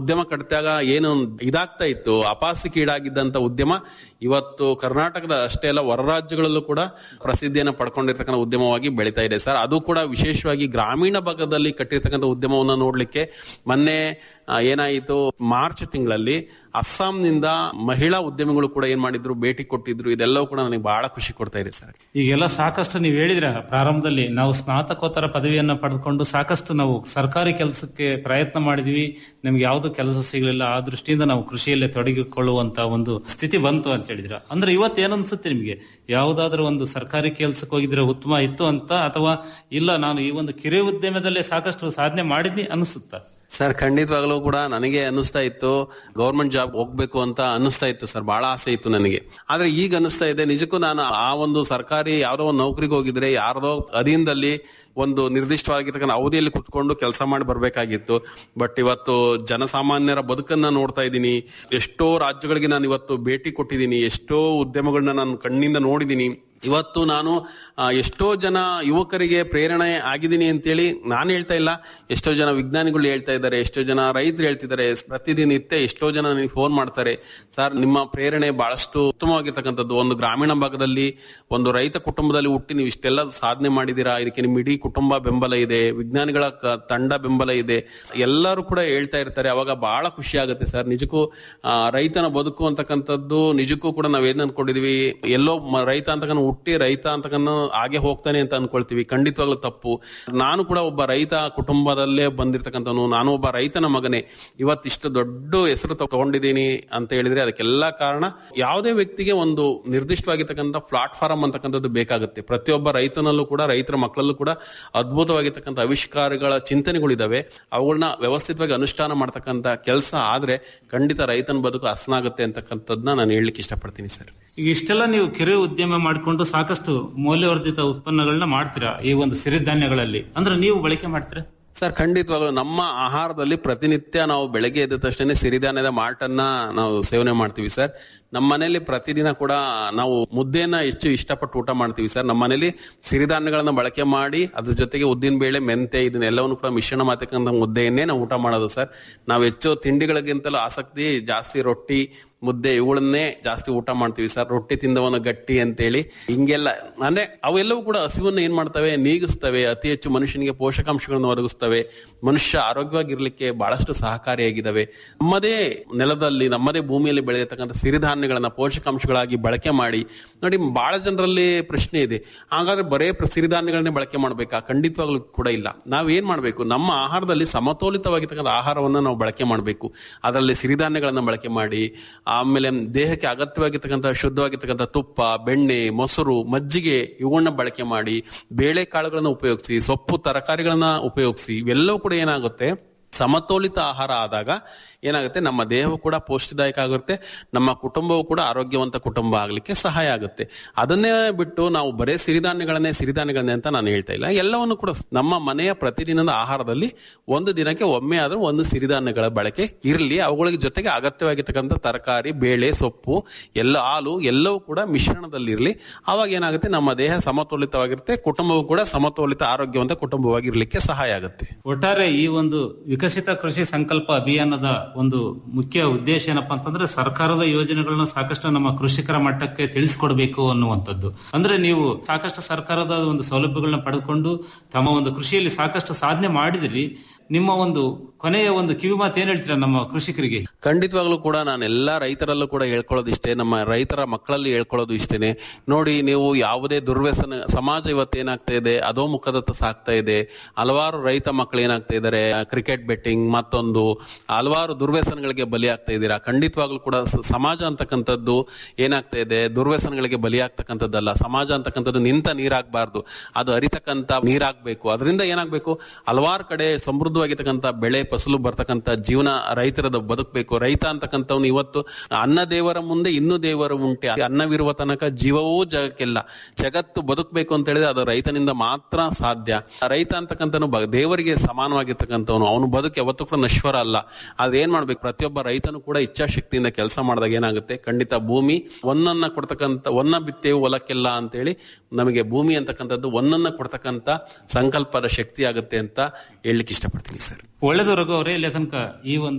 ಉದ್ಯಮ ಕಟ್ಟಿದಾಗ ಏನು ಇದಾಗ್ತಾ ಇತ್ತು ಅಪಾಸಿಕೀಡಾಗಿದ್ದಂತ ಉದ್ಯಮ ಇವತ್ತು ಕರ್ನಾಟಕದ ಅಷ್ಟೇ ಅಲ್ಲ ಹೊರ ರಾಜ್ಯಗಳಲ್ಲೂ ಕೂಡ ಪ್ರಸಿದ್ಧಿಯನ್ನು ಪಡ್ಕೊಂಡಿರ್ತಕ್ಕಂಥ ಉದ್ಯಮವಾಗಿ ಬೆಳೀತಾ ಇದೆ ಸರ್ ಅದು ಕೂಡ ವಿಶೇಷವಾಗಿ ಗ್ರಾಮೀಣ ಭಾಗದಲ್ಲಿ ಕಟ್ಟಿರ್ತಕ್ಕಂಥ ಉದ್ಯಮವನ್ನು ನೋಡ್ಲಿಕ್ಕೆ ಮೊನ್ನೆ ಆ, ಏನಾಯಿತು ಮಾರ್ಚ್ ತಿಂಗಳಲ್ಲಿ ಅಸ್ಸಾಂನಿಂದ ಮಹಿಳಾ ಉದ್ಯಮಿಗಳು ಕೂಡ ಏನ್ ಮಾಡಿದ್ರು ಭೇಟಿ ಕೊಟ್ಟಿದ್ರು ಇದೆಲ್ಲವೂ ಕೂಡ ನನಗೆ ಬಹಳ ಖುಷಿ ಕೊಡ್ತಾ ಇದೆ ಸರ್ ಈಗೆಲ್ಲ ಸಾಕಷ್ಟು ನೀವು ಹೇಳಿದ್ರ ಪ್ರಾರಂಭದಲ್ಲಿ ನಾವು ಸ್ನಾತಕೋತ್ತರ ಪದವಿಯನ್ನ ಪಡೆದುಕೊಂಡು ಸಾಕಷ್ಟು ನಾವು ಸರ್ಕಾರಿ ಕೆಲಸಕ್ಕೆ ಪ್ರಯತ್ನ ಮಾಡಿದ್ವಿ ನಮ್ಗೆ ಯಾವ್ದು ಕೆಲಸ ಸಿಗಲಿಲ್ಲ ಆ ದೃಷ್ಟಿಯಿಂದ ನಾವು ಕೃಷಿಯಲ್ಲೇ ತೊಡಗಿಕೊಳ್ಳುವಂತ ಒಂದು ಸ್ಥಿತಿ ಬಂತು ಅಂತ ಹೇಳಿದ್ರ ಅಂದ್ರೆ ಇವತ್ತು ಏನನ್ಸುತ್ತೆ ನಿಮ್ಗೆ ಯಾವ್ದಾದ್ರು ಒಂದು ಸರ್ಕಾರಿ ಕೆಲಸಕ್ಕೆ ಹೋಗಿದ್ರೆ ಉತ್ತಮ ಇತ್ತು ಅಂತ ಅಥವಾ ಇಲ್ಲ ನಾನು ಈ ಒಂದು ಕಿರು ಉದ್ಯಮದಲ್ಲೇ ಸಾಕಷ್ಟು ಸಾಧನೆ ಮಾಡಿದ್ನಿ ಅನಿಸುತ್ತಾ ಸರ್ ಖಂಡಿತವಾಗ್ಲೂ ಕೂಡ ನನಗೆ ಅನ್ನಿಸ್ತಾ ಇತ್ತು ಗೌರ್ಮೆಂಟ್ ಜಾಬ್ ಹೋಗ್ಬೇಕು ಅಂತ ಅನ್ನಿಸ್ತಾ ಇತ್ತು ಸರ್ ಬಹಳ ಆಸೆ ಇತ್ತು ನನಗೆ ಆದ್ರೆ ಈಗ ಅನ್ನಿಸ್ತಾ ಇದೆ ನಿಜಕ್ಕೂ ನಾನು ಆ ಒಂದು ಸರ್ಕಾರಿ ಯಾವ್ದೋ ಒಂದು ನೌಕರಿಗೆ ಹೋಗಿದ್ರೆ ಯಾರ್ದೋ ಅಧೀನದಲ್ಲಿ ಒಂದು ನಿರ್ದಿಷ್ಟವಾಗಿರ್ತಕ್ಕಂಥ ಅವಧಿಯಲ್ಲಿ ಕುತ್ಕೊಂಡು ಕೆಲಸ ಮಾಡಿ ಬರ್ಬೇಕಾಗಿತ್ತು ಬಟ್ ಇವತ್ತು ಜನಸಾಮಾನ್ಯರ ಬದುಕನ್ನ ನೋಡ್ತಾ ಇದ್ದೀನಿ ಎಷ್ಟೋ ರಾಜ್ಯಗಳಿಗೆ ನಾನು ಇವತ್ತು ಭೇಟಿ ಕೊಟ್ಟಿದ್ದೀನಿ ಎಷ್ಟೋ ಉದ್ಯಮಗಳನ್ನ ನಾನು ಕಣ್ಣಿಂದ ನೋಡಿದ್ದೀನಿ ಇವತ್ತು ನಾನು ಆ, ಎಷ್ಟೋ ಜನ ಯುವಕರಿಗೆ ಪ್ರೇರಣೆ ಆಗಿದ್ದೀನಿ ಅಂತೇಳಿ ನಾನು ಹೇಳ್ತಾ ಇಲ್ಲ ಎಷ್ಟೋ ಜನ ವಿಜ್ಞಾನಿಗಳು ಹೇಳ್ತಾ ಇದ್ದಾರೆ ಎಷ್ಟೋ ಜನ ರೈತರು ಹೇಳ್ತಿದ್ದಾರೆ ಪ್ರತಿದಿನಿತ್ಯ ಎಷ್ಟೋ ಜನ ನನಗೆ ಫೋನ್ ಮಾಡ್ತಾರೆ ಸರ್ ನಿಮ್ಮ ಪ್ರೇರಣೆ ಬಹಳಷ್ಟು ಉತ್ತಮವಾಗಿರ್ತಕ್ಕಂಥದ್ದು ಒಂದು ಗ್ರಾಮೀಣ ಭಾಗದಲ್ಲಿ ಒಂದು ರೈತ ಕುಟುಂಬದಲ್ಲಿ ಹುಟ್ಟಿ ನೀವು ಇಷ್ಟೆಲ್ಲ ಸಾಧನೆ ಮಾಡಿದ್ದೀರಾ ಇದಕ್ಕೆ ನಿಮ್ಮ ಇಡೀ ಕುಟುಂಬ ಬೆಂಬಲ ಇದೆ ವಿಜ್ಞಾನಿಗಳ ಕ- ತಂಡ ಬೆಂಬಲ ಇದೆ ಎಲ್ಲರೂ ಕೂಡ ಹೇಳ್ತಾ ಇರ್ತಾರೆ ಅವಾಗ ಬಹಳ ಖುಷಿ ಆಗುತ್ತೆ ಸರ್ ನಿಜಕ್ಕೂ ಆ, ರೈತನ ಬದುಕು ಅಂತಕ್ಕಂಥದ್ದು ನಿಜಕ್ಕೂ ಕೂಡ ನಾವೇನ್ ಅನ್ಕೊಂಡಿದೀವಿ ಎಲ್ಲೋ ಮ- ರೈತ ಅಂತಕನ ಹುಟ್ಟಿ ರೈತ ಅಂತಕನ್ನ ಹಾಗೆ ಹೋಗ್ತಾನೆ ಅಂತ ಅನ್ಕೊಳ್ತೀವಿ ಖಂಡಿತವಾಗ್ಲೂ ತಪ್ಪು ನಾನು ಕೂಡ ಒಬ್ಬ ರೈತ ಕುಟುಂಬದಲ್ಲೇ ಬಂದಿರ್ತಕ್ಕಂಥವನು ನಾನು ಒಬ್ಬ ರೈತನ ಮಗನೇ ಇವತ್ತಿಷ್ಟು ದೊಡ್ಡ ಹೆಸರು ತಗೊಂಡಿದ್ದೀನಿ ಅಂತ ಹೇಳಿದ್ರೆ ಅದಕ್ಕೆಲ್ಲ ಕಾರಣ ಯಾವುದೇ ವ್ಯಕ್ತಿಗೆ ಒಂದು ನಿರ್ದಿಷ್ಟವಾಗಿರ್ತಕ್ಕಂಥ ಪ್ಲಾಟ್ಫಾರ್ಮ್ ಅಂತಕ್ಕಂಥದ್ದು ಬೇಕಾಗುತ್ತೆ ಪ್ರತಿಯೊಬ್ಬ ರೈತನಲ್ಲೂ ಕೂಡ ರೈತರ ಮಕ್ಕಳಲ್ಲೂ ಕೂಡ ಅದ್ಭುತವಾಗಿರ್ತಕ್ಕಂಥ ಆವಿಷ್ಕಾರಗಳ ಚಿಂತನೆಗಳಿದಾವೆ ಅವುಗಳನ್ನ ವ್ಯವಸ್ಥಿತವಾಗಿ ಅನುಷ್ಠಾನ ಮಾಡ್ತಕ್ಕಂಥ ಕೆಲಸ ಆದ್ರೆ ಖಂಡಿತ ರೈತನ ಬದುಕು ಹಸನಾಗುತ್ತೆ ಅಂತಕ್ಕಂಥದ್ದನ್ನ ನಾನು ಹೇಳಲಿಕ್ಕೆ ಇಷ್ಟಪಡ್ತೀನಿ ಸರ್ ಈಗ ಇಷ್ಟೆಲ್ಲ ನೀವು ಕಿರು ಉದ್ಯಮ ಮಾಡಿಕೊಂಡು ಸಾಕಷ್ಟು ಮೌಲ್ಯವರ್ಧಿತ ಉತ್ಪನ್ನಗಳನ್ನ ಮಾಡ್ತೀರಾ ಈ ಒಂದು ಸಿರಿಧಾನ್ಯಗಳಲ್ಲಿ ಅಂದ್ರೆ ನೀವು ಬಳಕೆ ಮಾಡ್ತೀರಾ ಸರ್ ಖಂಡಿತವಾಗ್ಲೂ ನಮ್ಮ ಆಹಾರದಲ್ಲಿ ಪ್ರತಿನಿತ್ಯ ನಾವು ಬೆಳಗ್ಗೆ ಎದ್ದ ತಕ್ಷಣ ಸಿರಿಧಾನ್ಯದ ಮಾಲ್ಟನ್ನ ನಾವು ಸೇವನೆ ಮಾಡ್ತೀವಿ ಸರ್ ನಮ್ಮ ಮನೇಲಿ ಪ್ರತಿದಿನ ಕೂಡ ನಾವು ಮುದ್ದೆನ ಹೆಚ್ಚು ಇಷ್ಟಪಟ್ಟು ಊಟ ಮಾಡ್ತೀವಿ ಸರ್ ನಮ್ಮ ಮನೇಲಿ ಸಿರಿಧಾನ್ಯಗಳನ್ನ ಬಳಕೆ ಮಾಡಿ ಅದ್ರ ಜೊತೆಗೆ ಉದ್ದಿನ ಬೇಳೆ ಮೆಂತೆ ಇದನ್ನೆಲ್ಲವನ್ನು ಕೂಡ ಮಿಶ್ರಣ ಮಾಡ್ತಕ್ಕಂಥ ಮುದ್ದೆಯನ್ನೇ ನಾವು ಊಟ ಮಾಡೋದು ಸರ್ ನಾವು ಹೆಚ್ಚು ತಿಂಡಿಗಳಿಗಿಂತಲೂ ಆಸಕ್ತಿ ಜಾಸ್ತಿ ರೊಟ್ಟಿ ಮುದ್ದೆ ಇವುಗಳನ್ನೇ ಜಾಸ್ತಿ ಊಟ ಮಾಡ್ತೀವಿ ಸರ್ ರೊಟ್ಟಿ ತಿಂದವನು ಗಟ್ಟಿ ಅಂತೇಳಿ ಹಿಂಗೆಲ್ಲ ಅಂದ್ರೆ ಅವೆಲ್ಲವೂ ಕೂಡ ಹಸಿವನ್ನು ಏನ್ ಮಾಡ್ತವೆ ನೀಗಿಸ್ತವೆ ಅತಿ ಹೆಚ್ಚು ಮನುಷ್ಯನಿಗೆ ಪೋಷಕಾಂಶಗಳನ್ನು ಒದಗಿಸ್ತವೆ ಮನುಷ್ಯ ಆರೋಗ್ಯವಾಗಿರ್ಲಿಕ್ಕೆ ಬಹಳಷ್ಟು ಸಹಕಾರಿಯಾಗಿದ್ದಾವೆ ನಮ್ಮದೇ ನೆಲದಲ್ಲಿ ನಮ್ಮದೇ ಭೂಮಿಯಲ್ಲಿ ಬೆಳೆಯತಕ್ಕಂಥ ಸಿರಿಧಾನ್ಯಗಳನ್ನ ಪೋಷಕಾಂಶಗಳಾಗಿ ಬಳಕೆ ಮಾಡಿ ನೋಡಿ ಬಹಳ ಜನರಲ್ಲಿ ಪ್ರಶ್ನೆ ಇದೆ ಹಾಗಾದ್ರೆ ಬರೇ ಪ್ರ- ಸಿರಿಧಾನ್ಯಗಳನ್ನೇ ಬಳಕೆ ಮಾಡ್ಬೇಕಾ ಖಂಡಿತವಾಗ್ಲೂ ಕೂಡ ಇಲ್ಲ ನಾವ್ ಏನ್ ಮಾಡ್ಬೇಕು ನಮ್ಮ ಆಹಾರದಲ್ಲಿ ಸಮತೋಲಿತವಾಗಿರ್ತಕ್ಕಂಥ ಆಹಾರವನ್ನ ನಾವು ಬಳಕೆ ಮಾಡಬೇಕು ಅದರಲ್ಲಿ ಸಿರಿಧಾನ್ಯಗಳನ್ನ ಬಳಕೆ ಮಾಡಿ ಆಮೇಲೆ ದೇಹಕ್ಕೆ ಅಗತ್ಯವಾಗಿರ್ತಕ್ಕಂಥ ಶುದ್ಧವಾಗಿರ್ತಕ್ಕಂಥ ತುಪ್ಪ ಬೆಣ್ಣೆ ಮೊಸರು ಮಜ್ಜಿಗೆ ಇವುಗಳನ್ನ ಬಳಕೆ ಮಾಡಿ ಬೇಳೆಕಾಳುಗಳನ್ನ ಉಪಯೋಗಿಸಿ ಸೊಪ್ಪು ತರಕಾರಿಗಳನ್ನ ಉಪಯೋಗಿಸಿ ಇವೆಲ್ಲವೂ ಕೂಡ ಏನಾಗುತ್ತೆ ಸಮತೋಲಿತ ಆಹಾರ ಆದಾಗ ಏನಾಗುತ್ತೆ ನಮ್ಮ ದೇಹವು ಕೂಡ ಪೌಷ್ಟಿದಾಯಕ ಆಗುತ್ತೆ ನಮ್ಮ ಕುಟುಂಬವು ಕೂಡ ಆರೋಗ್ಯವಂತ ಕುಟುಂಬ ಆಗ್ಲಿಕ್ಕೆ ಸಹಾಯ ಆಗುತ್ತೆ ಅದನ್ನೇ ಬಿಟ್ಟು ನಾವು ಬರೇ ಸಿರಿಧಾನ್ಯಗಳನ್ನೇ ಸಿರಿಧಾನ್ಯಗಳನ್ನೇ ಅಂತ ನಾನು ಹೇಳ್ತಾ ಇಲ್ಲ ಎಲ್ಲವನ್ನು ಕೂಡ ನಮ್ಮ ಮನೆಯ ಪ್ರತಿದಿನದ ಆಹಾರದಲ್ಲಿ ಒಂದು ದಿನಕ್ಕೆ ಒಮ್ಮೆ ಆದ್ರೂ ಒಂದು ಸಿರಿಧಾನ್ಯಗಳ ಬಳಕೆ ಇರಲಿ ಅವುಗಳಿಗೆ ಜೊತೆಗೆ ಅಗತ್ಯವಾಗಿರ್ತಕ್ಕಂಥ ತರಕಾರಿ ಬೇಳೆ ಸೊಪ್ಪು ಎಲ್ಲ ಹಾಲು ಎಲ್ಲವೂ ಕೂಡ ಮಿಶ್ರಣದಲ್ಲಿರಲಿ ಅವಾಗ ಏನಾಗುತ್ತೆ ನಮ್ಮ ದೇಹ ಸಮತೋಲಿತವಾಗಿರುತ್ತೆ ಕುಟುಂಬವು ಕೂಡ ಸಮತೋಲಿತ ಆರೋಗ್ಯವಂತ ಕುಟುಂಬವಾಗಿರ್ಲಿಕ್ಕೆ ಸಹಾಯ ಆಗುತ್ತೆ ಒಟ್ಟಾರೆ ಈ ಒಂದು ವಿಕಸಿತ ಕೃಷಿ ಸಂಕಲ್ಪ ಅಭಿಯಾನದ ಒಂದು ಮುಖ್ಯ ಉದ್ದೇಶ ಏನಪ್ಪಾ ಅಂತಂದ್ರೆ ಸರ್ಕಾರದ ಯೋಜನೆಗಳನ್ನ ಸಾಕಷ್ಟು ನಮ್ಮ ಕೃಷಿಕರ ಮಟ್ಟಕ್ಕೆ ತಿಳಿಸ್ಕೊಡ್ಬೇಕು ಅನ್ನುವಂಥದ್ದು ಅಂದ್ರೆ ನೀವು ಸಾಕಷ್ಟು ಸರ್ಕಾರದ ಒಂದು ಸೌಲಭ್ಯಗಳನ್ನ ಪಡೆದುಕೊಂಡು ತಮ್ಮ ಒಂದು ಕೃಷಿಯಲ್ಲಿ ಸಾಕಷ್ಟು ಸಾಧನೆ ಮಾಡಿದಿರಿ ನಿಮ್ಮ ಒಂದು ಕೊನೆಯ ಒಂದು ಕಿವಿಮಾತು ಏನ್ ಹೇಳ್ತೀರಾ ನಮ್ಮ ಕೃಷಿಕರಿಗೆ ಖಂಡಿತವಾಗ್ಲೂ ಕೂಡ ನಾನು ಎಲ್ಲಾ ರೈತರಲ್ಲೂ ಕೂಡ ಹೇಳ್ಕೊಳ್ಳೋದು ಇಷ್ಟೇ ನಮ್ಮ ರೈತರ ಮಕ್ಕಳಲ್ಲಿ ಹೇಳ್ಕೊಳ್ಳೋದು ಇಷ್ಟೇನೆ ನೋಡಿ ನೀವು ಯಾವುದೇ ದುರ್ವ್ಯಸನ ಸಮಾಜ ಇವತ್ತು ಏನಾಗ್ತಾ ಇದೆ ಅದೋ ಮುಖದತ್ತ ಸಾಕ್ತಾ ಇದೆ ಹಲವಾರು ರೈತ ಮಕ್ಕಳು ಏನಾಗ್ತಾ ಇದ್ದಾರೆ ಕ್ರಿಕೆಟ್ ಬೆಟ್ಟಿಂಗ್ ಮತ್ತೊಂದು ಹಲವಾರು ದುರ್ವ್ಯಸನಗಳಿಗೆ ಬಲಿಯಾಗ್ತಾ ಇದ್ದೀರಾ ಖಂಡಿತವಾಗ್ಲೂ ಕೂಡ ಸ- ಸಮಾಜ ಅಂತಕ್ಕಂಥದ್ದು ಏನಾಗ್ತಾ ಇದೆ ದುರ್ವ್ಯಸನಗಳಿಗೆ ಬಲಿಯಾಗ್ತಕ್ಕಂಥದ್ದಲ್ಲ ಸಮಾಜ ಅಂತಕ್ಕಂಥದ್ದು ನಿಂತ ನೀರಾಗಬಾರ್ದು ಅದು ಹರಿತಕ್ಕಂಥ ನೀರಾಗಬೇಕು ಅದರಿಂದ ಏನಾಗಬೇಕು ಹಲವಾರು ಕಡೆ ಸಮೃದ್ಧವಾಗಿರ್ತಕ್ಕಂಥ ಬೆಳೆ ಫಸಲು ಬರ್ತಕ್ಕಂಥ ಜೀವನ ರೈತರದ ಬದುಕಬೇಕು ರೈತ ಅಂತಕ್ಕಂಥವ್ನು ಇವತ್ತು ಅನ್ನ ದೇವರ ಮುಂದೆ ಇನ್ನೂ ದೇವರು ಉಂಟೆ ಅನ್ನವಿರುವ ತನಕ ಜೀವವೂ ಜಗಕ್ಕಿಲ್ಲ ಜಗತ್ತು ಬದುಕಬೇಕು ಅಂತ ಹೇಳಿದ್ರೆ ಅದು ರೈತನಿಂದ ಮಾತ್ರ ಸಾಧ್ಯ ರೈತ ಅಂತಕ್ಕಂಥನು ಬ- ದೇವರಿಗೆ ಸಮಾನವಾಗಿರ್ತಕ್ಕಂಥವನು ಅವನು ಬದುಕು ಯಾವತ್ತೂ ಕೂಡ ನಶ್ವರ ಅಲ್ಲ ಆದ್ರೆ ಏನ್ ಮಾಡ್ಬೇಕು ಪ್ರತಿಯೊಬ್ಬ ರೈತನು ಕೂಡ ಇಚ್ಛಾಶಕ್ತಿಯಿಂದ ಕೆಲಸ ಮಾಡಿದಾಗ ಏನಾಗುತ್ತೆ ಖಂಡಿತ ಭೂಮಿ ಒಂದನ್ನ ಕೊಡ್ತಕ್ಕಂಥ ಒನ್ನ ಬಿತ್ತೇವು ಹೊಲಕ್ಕೆಲ್ಲ ಅಂತೇಳಿ ನಮಗೆ ಭೂಮಿ ಅಂತಕ್ಕಂಥದ್ದು ಒಂದನ್ನ ಕೊಡ್ತಕ್ಕಂಥ ಸಂಕಲ್ಪದ ಶಕ್ತಿ ಆಗುತ್ತೆ ಅಂತ ಹೇಳಲಿಕ್ಕೆ ಇಷ್ಟಪಡ್ತೀನಿ ಸರ್ ಒಳ್ಳೆದು ರಘು ಅವರೇ ಇಲ್ಲಿ ತನಕ ಈ ಒಂದು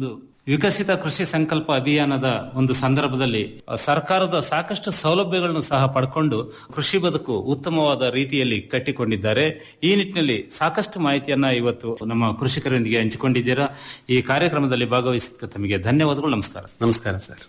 ವಿಕಸಿತ ಕೃಷಿ ಸಂಕಲ್ಪ ಅಭಿಯಾನದ ಒಂದು ಸಂದರ್ಭದಲ್ಲಿ ಅ, ಸರ್ಕಾರದ ಸಾಕಷ್ಟು ಸೌಲಭ್ಯಗಳನ್ನು ಸಹ ಪಡ್ಕೊಂಡು ಕೃಷಿ ಬದುಕು ಉತ್ತಮವಾದ ರೀತಿಯಲ್ಲಿ ಕಟ್ಟಿಕೊಂಡಿದ್ದಾರೆ ಈ ನಿಟ್ಟಿನಲ್ಲಿ ಸಾಕಷ್ಟು ಮಾಹಿತಿಯನ್ನ ಇವತ್ತು ನಮ್ಮ ಕೃಷಿಕರೊಂದಿಗೆ ಹಂಚಿಕೊಂಡಿದ್ದೀರಾ ಈ ಕಾರ್ಯಕ್ರಮದಲ್ಲಿ ಭಾಗವಹಿಸಿದ ತಮಗೆ ಧನ್ಯವಾದಗಳು ನಮಸ್ಕಾರ ನಮಸ್ಕಾರ ಸರ್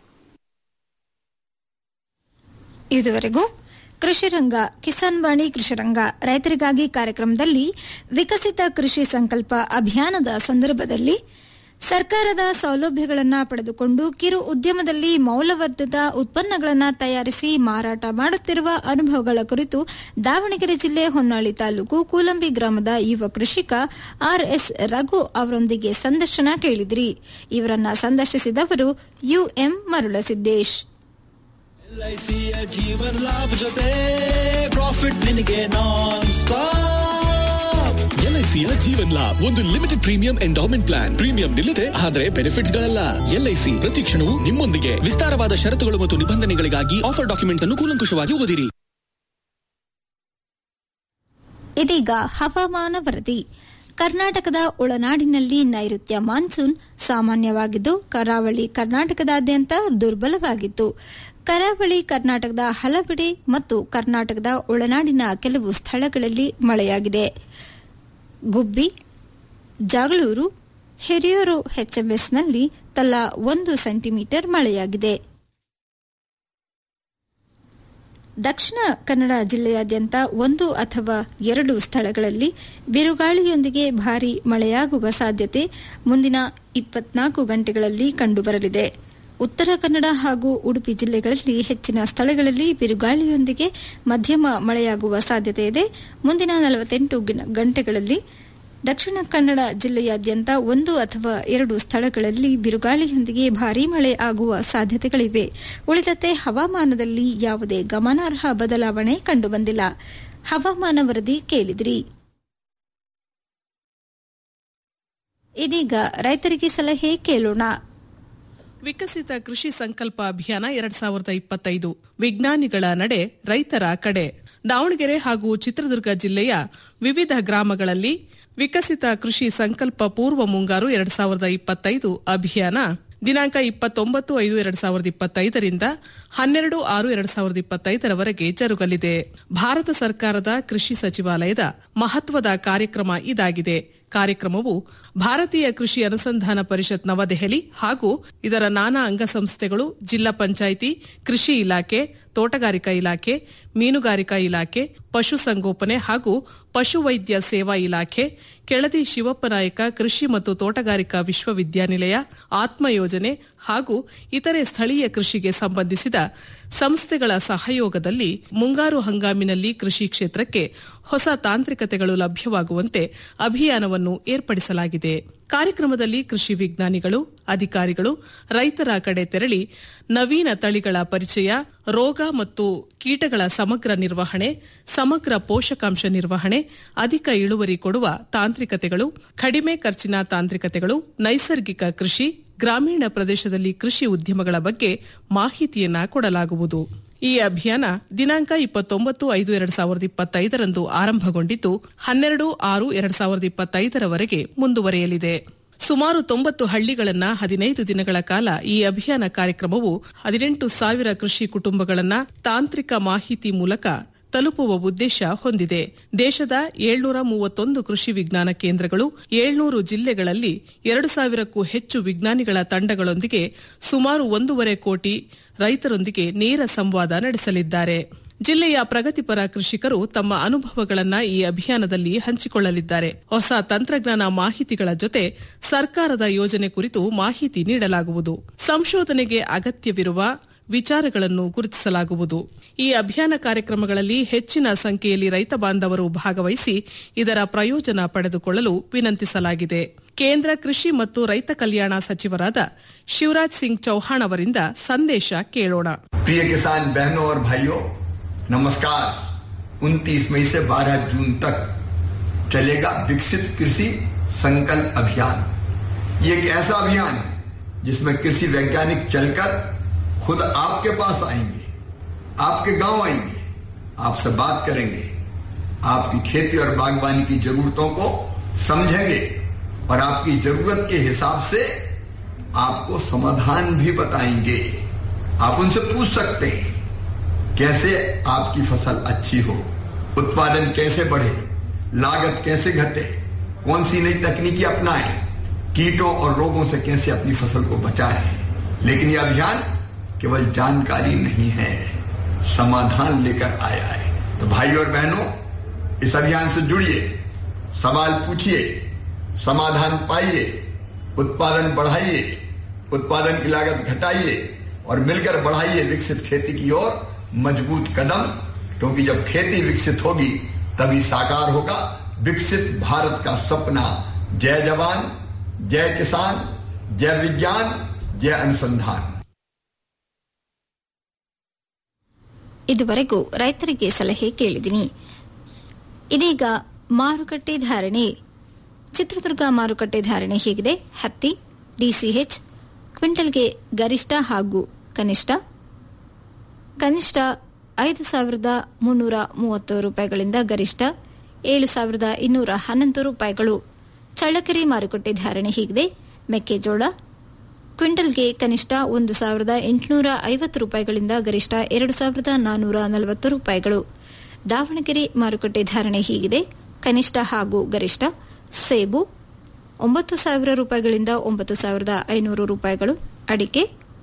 ಇದುವರೆಗೂ ಕೃಷಿರಂಗ ಕಿಸಾನ್ ವಾಣಿ ಕೃಷಿರಂಗ ರೈತರಿಗಾಗಿ ಕಾರ್ಯಕ್ರಮದಲ್ಲಿ ವಿಕಸಿತ ಕೃಷಿ ಸಂಕಲ್ಪ ಅಭಿಯಾನದ ಸಂದರ್ಭದಲ್ಲಿ ಸರ್ಕಾರದ ಸೌಲಭ್ಯಗಳನ್ನು ಪಡೆದುಕೊಂಡು ಕಿರು ಉದ್ಯಮದಲ್ಲಿ ಮೌಲ್ಯವರ್ಧಿತ ಉತ್ಪನ್ನಗಳನ್ನು ತಯಾರಿಸಿ ಮಾರಾಟ ಮಾಡುತ್ತಿರುವ ಅನುಭವಗಳ ಕುರಿತು ದಾವಣಗೆರೆ ಜಿಲ್ಲೆ ಹೊನ್ನಾಳಿ ತಾಲೂಕು ಕೂಲಂಬಿ ಗ್ರಾಮದ ಯುವ ಕೃಷಿಕ ಆರ್ಎಸ್ ರಘು ಅವರೊಂದಿಗೆ ಸಂದರ್ಶನ ಕೇಳಿದ್ರಿ ಇವರನ್ನ ಸಂದರ್ಶಿಸಿದವರು ಯುಎಂ ಮರುಳಸಿದ್ದೇಶ್ ಎಲ್ಐಸಿಯ ಜೀವನ್ ಲಾಭ ಜೊತೆ ಪ್ರಾಫಿಟ್ ನಿನಗೆ ನಾನ್ ಸ್ಟಾಪ್ ಎಲ್ಐಸಿಯ ಜೀವನ್ ಲಾಭ್ ಒಂದು limited premium endowment plan premium ನಿಲ್ಲದೆ ಆದರೆ ಬೆನಿಫಿಟ್ಸ್ ಗಳಲ್ಲ ಎಲ್ಐಸಿ ಪ್ರತಿ ಕ್ಷಣವೂ ನಿಮ್ಮೊಂದಿಗೆ ವಿಸ್ತಾರವಾದ ಷರತ್ತುಗಳು ಮತ್ತು ನಿಬಂಧನೆಗಳಿಗಾಗಿ ಆಫರ್ ಡಾಕ್ಯುಮೆಂಟ್ ಅನ್ನು ಕೂಲಂಕುಷವಾಗಿ ಓದಿರಿ ಇದೀಗ ಹವಾಮಾನ ವರದಿ ಕರ್ನಾಟಕದ ಒಳನಾಡಿನಲ್ಲಿ ನೈಋತ್ಯ ಮಾನ್ಸೂನ್ ಸಾಮಾನ್ಯವಾಗಿದ್ದು ಕರಾವಳಿ ಕರ್ನಾಟಕದಾದ್ಯಂತ ದುರ್ಬಲವಾಗಿತ್ತು ಕರಾವಳಿ ಕರ್ನಾಟಕದ ಹಲವೆಡೆ ಮತ್ತು ಕರ್ನಾಟಕದ ಒಳನಾಡಿನ ಕೆಲವು ಸ್ಥಳಗಳಲ್ಲಿ ಮಳೆಯಾಗಿದೆ ಗುಬ್ಬಿ ಜಗಳೂರು ಹಿರಿಯೂರು ಎಚ್ಎಂಎಸ್ನಲ್ಲಿ ತಲಾ ಒಂದು ಸೆಂಟಿಮೀಟರ್ ಮಳೆಯಾಗಿದೆ ದಕ್ಷಿಣ ಕನ್ನಡ ಜಿಲ್ಲೆಯಾದ್ಯಂತ ಒಂದು ಅಥವಾ ಎರಡು ಸ್ಥಳಗಳಲ್ಲಿ ಬಿರುಗಾಳಿಯೊಂದಿಗೆ ಭಾರೀ ಮಳೆಯಾಗುವ ಸಾಧ್ಯತೆ ಮುಂದಿನ ಇಪ್ಪತ್ನಾಲ್ಕು ಗಂಟೆಗಳಲ್ಲಿ ಕಂಡುಬರಲಿದೆ ಉತ್ತರ ಕನ್ನಡ ಹಾಗೂ ಉಡುಪಿ ಜಿಲ್ಲೆಗಳಲ್ಲಿ ಹೆಚ್ಚಿನ ಸ್ಥಳಗಳಲ್ಲಿ ಬಿರುಗಾಳಿಯೊಂದಿಗೆ ಮಧ್ಯಮ ಮಳೆಯಾಗುವ ಸಾಧ್ಯತೆ ಇದೆ ಮುಂದಿನ ನಲವತ್ತೆಂಟು ಗಂಟೆಗಳಲ್ಲಿ ದಕ್ಷಿಣ ಕನ್ನಡ ಜಿಲ್ಲೆಯಾದ್ಯಂತ ಒಂದು ಅಥವಾ ಎರಡು ಸ್ಥಳಗಳಲ್ಲಿ ಬಿರುಗಾಳಿಯೊಂದಿಗೆ ಭಾರೀ ಮಳೆ ಆಗುವ ಸಾಧ್ಯತೆಗಳಿವೆ ಉಳಿದಂತೆ ಹವಾಮಾನದಲ್ಲಿ ಯಾವುದೇ ಗಮನಾರ್ಹ ಬದಲಾವಣೆ ಕಂಡುಬಂದಿಲ್ಲ ಹವಾಮಾನ ವರದಿ ಕೇಳಿದ್ರಿ ಇದೀಗ ರೈತರಿಗೆ ಸಲಹೆ ಕೇಳೋಣ ವಿಕಸಿತ ಕೃಷಿ ಸಂಕಲ್ಪ ಅಭಿಯಾನ ಎರಡ್ ಸಾವಿರದ ಇಪ್ಪತ್ತೈದು ವಿಜ್ಞಾನಿಗಳ ನಡೆ ರೈತರ ಕಡೆ ದಾವಣಗೆರೆ ಹಾಗೂ ಚಿತ್ರದುರ್ಗ ಜಿಲ್ಲೆಯ ವಿವಿಧ ಗ್ರಾಮಗಳಲ್ಲಿ ವಿಕಸಿತ ಕೃಷಿ ಸಂಕಲ್ಪ ಪೂರ್ವ ಮುಂಗಾರು ಎರಡ್ ಸಾವಿರದ ಇಪ್ಪತ್ತೈದು ಅಭಿಯಾನ ದಿನಾಂಕ ಇಪ್ಪತ್ತೊಂಬತ್ತು ಐದು ಎರಡ್ ಸಾವಿರದ ಇಪ್ಪತ್ತೈದರಿಂದ ಹನ್ನೆರಡು ಆರು ಎರಡ್ ಸಾವಿರದ ಇಪ್ಪತ್ತೈದರವರೆಗೆ ಜರುಗಲಿದೆ ಭಾರತ ಸರ್ಕಾರದ ಕೃಷಿ ಸಚಿವಾಲಯದ ಮಹತ್ವದ ಕಾರ್ಯಕ್ರಮ ಇದಾಗಿದೆ ಕಾರ್ಯಕ್ರಮವು ಭಾರತೀಯ ಕೃಷಿ ಅನುಸಂಧಾನ ಪರಿಷತ್ ನವದೆಹಲಿ ಹಾಗೂ ಇದರ ನಾನಾ ಅಂಗಸಂಸ್ಥೆಗಳು ಜಿಲ್ಲಾ ಪಂಚಾಯಿತಿ ಕೃಷಿ ಇಲಾಖೆ ತೋಟಗಾರಿಕಾ ಇಲಾಖೆ ಮೀನುಗಾರಿಕಾ ಇಲಾಖೆ ಪಶುಸಂಗೋಪನೆ ಹಾಗೂ ಪಶುವೈದ್ಯ ಸೇವಾ ಇಲಾಖೆ ಕೆಳದಿ ಶಿವಪ್ಪನಾಯಕ ಕೃಷಿ ಮತ್ತು ತೋಟಗಾರಿಕಾ ವಿಶ್ವವಿದ್ಯಾನಿಲಯ ಆತ್ಮ ಯೋಜನೆ ಹಾಗೂ ಇತರೆ ಸ್ಥಳೀಯ ಕೃಷಿಗೆ ಸಂಬಂಧಿಸಿದ ಸಂಸ್ಥೆಗಳ ಸಹಯೋಗದಲ್ಲಿ ಮುಂಗಾರು ಹಂಗಾಮಿನಲ್ಲಿ ಕೃಷಿ ಕ್ಷೇತ್ರಕ್ಕೆ ಹೊಸ ತಾಂತ್ರಿಕತೆಗಳು ಲಭ್ಯವಾಗುವಂತೆ ಅಭಿಯಾನವನ್ನು ಏರ್ಪಡಿಸಲಾಗಿದೆ ಕಾರ್ಯಕ್ರಮದಲ್ಲಿ ಕೃಷಿ ವಿಜ್ಞಾನಿಗಳು ಅಧಿಕಾರಿಗಳು ರೈತರ ಕಡೆ ತೆರಳಿ ನವೀನ ತಳಿಗಳ ಪರಿಚಯ ರೋಗ ಮತ್ತು ಕೀಟಗಳ ಸಮಗ್ರ ನಿರ್ವಹಣೆ ಸಮಗ್ರ ಪೋಷಕಾಂಶ ನಿರ್ವಹಣೆ ಅಧಿಕ ಇಳುವರಿ ಕೊಡುವ ತಾಂತ್ರಿಕತೆಗಳು ಕಡಿಮೆ ಖರ್ಚಿನ ತಾಂತ್ರಿಕತೆಗಳು ನೈಸರ್ಗಿಕ ಕೃಷಿ ಗ್ರಾಮೀಣ ಪ್ರದೇಶದಲ್ಲಿ ಕೃಷಿ ಉದ್ಯಮಗಳ ಬಗ್ಗೆ ಮಾಹಿತಿಯನ್ನ ಕೊಡಲಾಗುವುದು ಈ ಅಭಿಯಾನ ದಿನಾಂಕ ಇಪ್ಪತ್ತೊಂಬತ್ತು ಐದು ಎರಡ್ ಸಾವಿರದ ಇಪ್ಪತ್ತೈದರಂದು ಆರಂಭಗೊಂಡಿದ್ದು ಹನ್ನೆರಡು ಆರು ಎರಡ್ ಸಾವಿರದ ಇಪ್ಪತ್ತೈದರವರೆಗೆ ಮುಂದುವರೆಯಲಿದೆ ಸುಮಾರು ತೊಂಬತ್ತು ಹಳ್ಳಿಗಳನ್ನ ಹದಿನೈದು ದಿನಗಳ ಕಾಲ ಈ ಅಭಿಯಾನ ಕಾರ್ಯಕ್ರಮವು ಹದಿನೆಂಟು ಸಾವಿರ ಕೃಷಿ ಕುಟುಂಬಗಳನ್ನ ತಾಂತ್ರಿಕ ಮಾಹಿತಿ ಮೂಲಕ ತಲುಪುವ ಉದ್ದೇಶ ಹೊಂದಿದೆ ದೇಶದ ಏಳ್ನೂರ ಮೂವತ್ತೊಂದು ಕೃಷಿ ವಿಜ್ಞಾನ ಕೇಂದ್ರಗಳು ಏಳ್ನೂರು ಜಿಲ್ಲೆಗಳಲ್ಲಿ ಎರಡು ಸಾವಿರಕ್ಕೂ ಹೆಚ್ಚು ವಿಜ್ಞಾನಿಗಳ ತಂಡಗಳೊಂದಿಗೆ ಸುಮಾರು ಒಂದೂವರೆ ಕೋಟಿ ರೈತರೊಂದಿಗೆ ನೇರ ಸಂವಾದ ನಡೆಸಲಿದ್ದಾರೆ ಜಿಲ್ಲೆಯ ಪ್ರಗತಿಪರ ಕೃಷಿಕರು ತಮ್ಮ ಅನುಭವಗಳನ್ನ ಈ ಅಭಿಯಾನದಲ್ಲಿ ಹಂಚಿಕೊಳ್ಳಲಿದ್ದಾರೆ ಹೊಸ ತಂತ್ರಜ್ಞಾನ ಮಾಹಿತಿಗಳ ಜೊತೆ ಸರ್ಕಾರದ ಯೋಜನೆ ಕುರಿತು ಮಾಹಿತಿ ನೀಡಲಾಗುವುದು ಸಂಶೋಧನೆಗೆ ಅಗತ್ಯವಿರುವ ವಿಚಾರಗಳನ್ನು ಗುರುತಿಸಲಾಗುವುದು ಈ ಅಭಿಯಾನ ಕಾರ್ಯಕ್ರಮಗಳಲ್ಲಿ ಹೆಚ್ಚಿನ ಸಂಖ್ಯೆಯಲ್ಲಿ ರೈತ ಬಾಂಧವರು ಭಾಗವಹಿಸಿ ಇದರ ಪ್ರಯೋಜನ ಪಡೆದುಕೊಳ್ಳಲು ವಿನಂತಿಸಲಾಗಿದೆ ಕೇಂದ್ರ ಕೃಷಿ ಮತ್ತು ರೈತ ಕಲ್ಯಾಣ ಸಚಿವರಾದ ಶಿವರಾಜ್ ಸಿಂಗ್ ಚೌಹಾಣ್ ಅವರಿಂದ ಸಂದೇಶ ಕೇಳೋಣ प्रिय किसान बहनों और भाइयों नमस्कार 29 मई से 12 जून तक चलेगा विकसित कृषि संकल्प अभियान ये एक ऐसा अभियान है जिसमें कृषि वैज्ञानिक चलकर खुद आपके पास आएंगे आपके गांव आएंगे आपसे बात करेंगे आपकी खेती और बागवानी की जरूरतों को समझेंगे और आपकी जरूरत के हिसाब से आपको समाधान भी बताएंगे आप उनसे पूछ सकते हैं कैसे आपकी फसल अच्छी हो उत्पादन कैसे बढ़े लागत कैसे घटे कौन सी नई तकनीकी अपनाएं कीटों और रोगों से कैसे अपनी फसल को बचाएं लेकिन यह अभियान केवल जानकारी नहीं है समाधान लेकर आया है तो भाई और बहनों इस अभियान से जुड़िए सवाल पूछिए समाधान पाइए उत्पादन बढ़ाइए उत्पादन की लागत घटाइए और मिलकर बढ़ाइए विकसित खेती की ओर मजबूत कदम क्योंकि जब खेती विकसित होगी तभी साकार होगा विकसित भारत का सपना जय जवान जय किसान जय विज्ञान जय अनुसंधान ಇದುವರೆಗೂ ರೈತರಿಗೆ ಸಲಹೆ ಕೇಳಿದಿನಿ ಇದೀಗ ಮಾರುಕಟ್ಟೆ ಧಾರಣೆ ಚಿತ್ರದುರ್ಗ ಮಾರುಕಟ್ಟೆ ಧಾರಣೆ ಹೀಗಿದೆ ಹತ್ತಿ ಡಿಸಿಎಚ್ ಕ್ವಿಂಟಲ್ಗೆ ಗರಿಷ್ಠ ಹಾಗೂ ಕನಿಷ್ಠ ಕನಿಷ್ಠ ಐದು ಸಾವಿರದ ಮುನ್ನೂರ ಮೂವತ್ತು ರೂಪಾಯಿಗಳಿಂದ ಗರಿಷ್ಠ ಏಳು ಸಾವಿರದ ಇನ್ನೂರ ಹನ್ನೊಂದು ರೂಪಾಯಿಗಳು ಚಳ್ಳಕೆರೆ ಮಾರುಕಟ್ಟೆ ಧಾರಣೆ ಹೀಗಿದೆ ಮೆಕ್ಕೆಜೋಳ ಕ್ವಿಂಟಲ್ಗೆ ಕನಿಷ್ಠ ಒಂದು ಸಾವಿರದ ಎಂಟುನೂರ ಐವತ್ತು ರೂಪಾಯಿಗಳಿಂದ ಗರಿಷ್ಠ ಎರಡು ಸಾವಿರದ ನಾನ್ನೂರ ನಲವತ್ತು ರೂಪಾಯಿಗಳು ದಾವಣಗೆರೆ ಮಾರುಕಟ್ಟೆ ಧಾರಣೆ ಹೀಗಿದೆ ಕನಿಷ್ಠ ಹಾಗೂ ಗರಿಷ್ಠ ಸೇಬು ಒಂಬತ್ತು ಸಾವಿರ ರೂಪಾಯಿಗಳಿಂದ ಒಂಬತ್ತು ಸಾವಿರದ ಐನೂರು ರೂಪಾಯಿಗಳು ಅಡಿಕೆ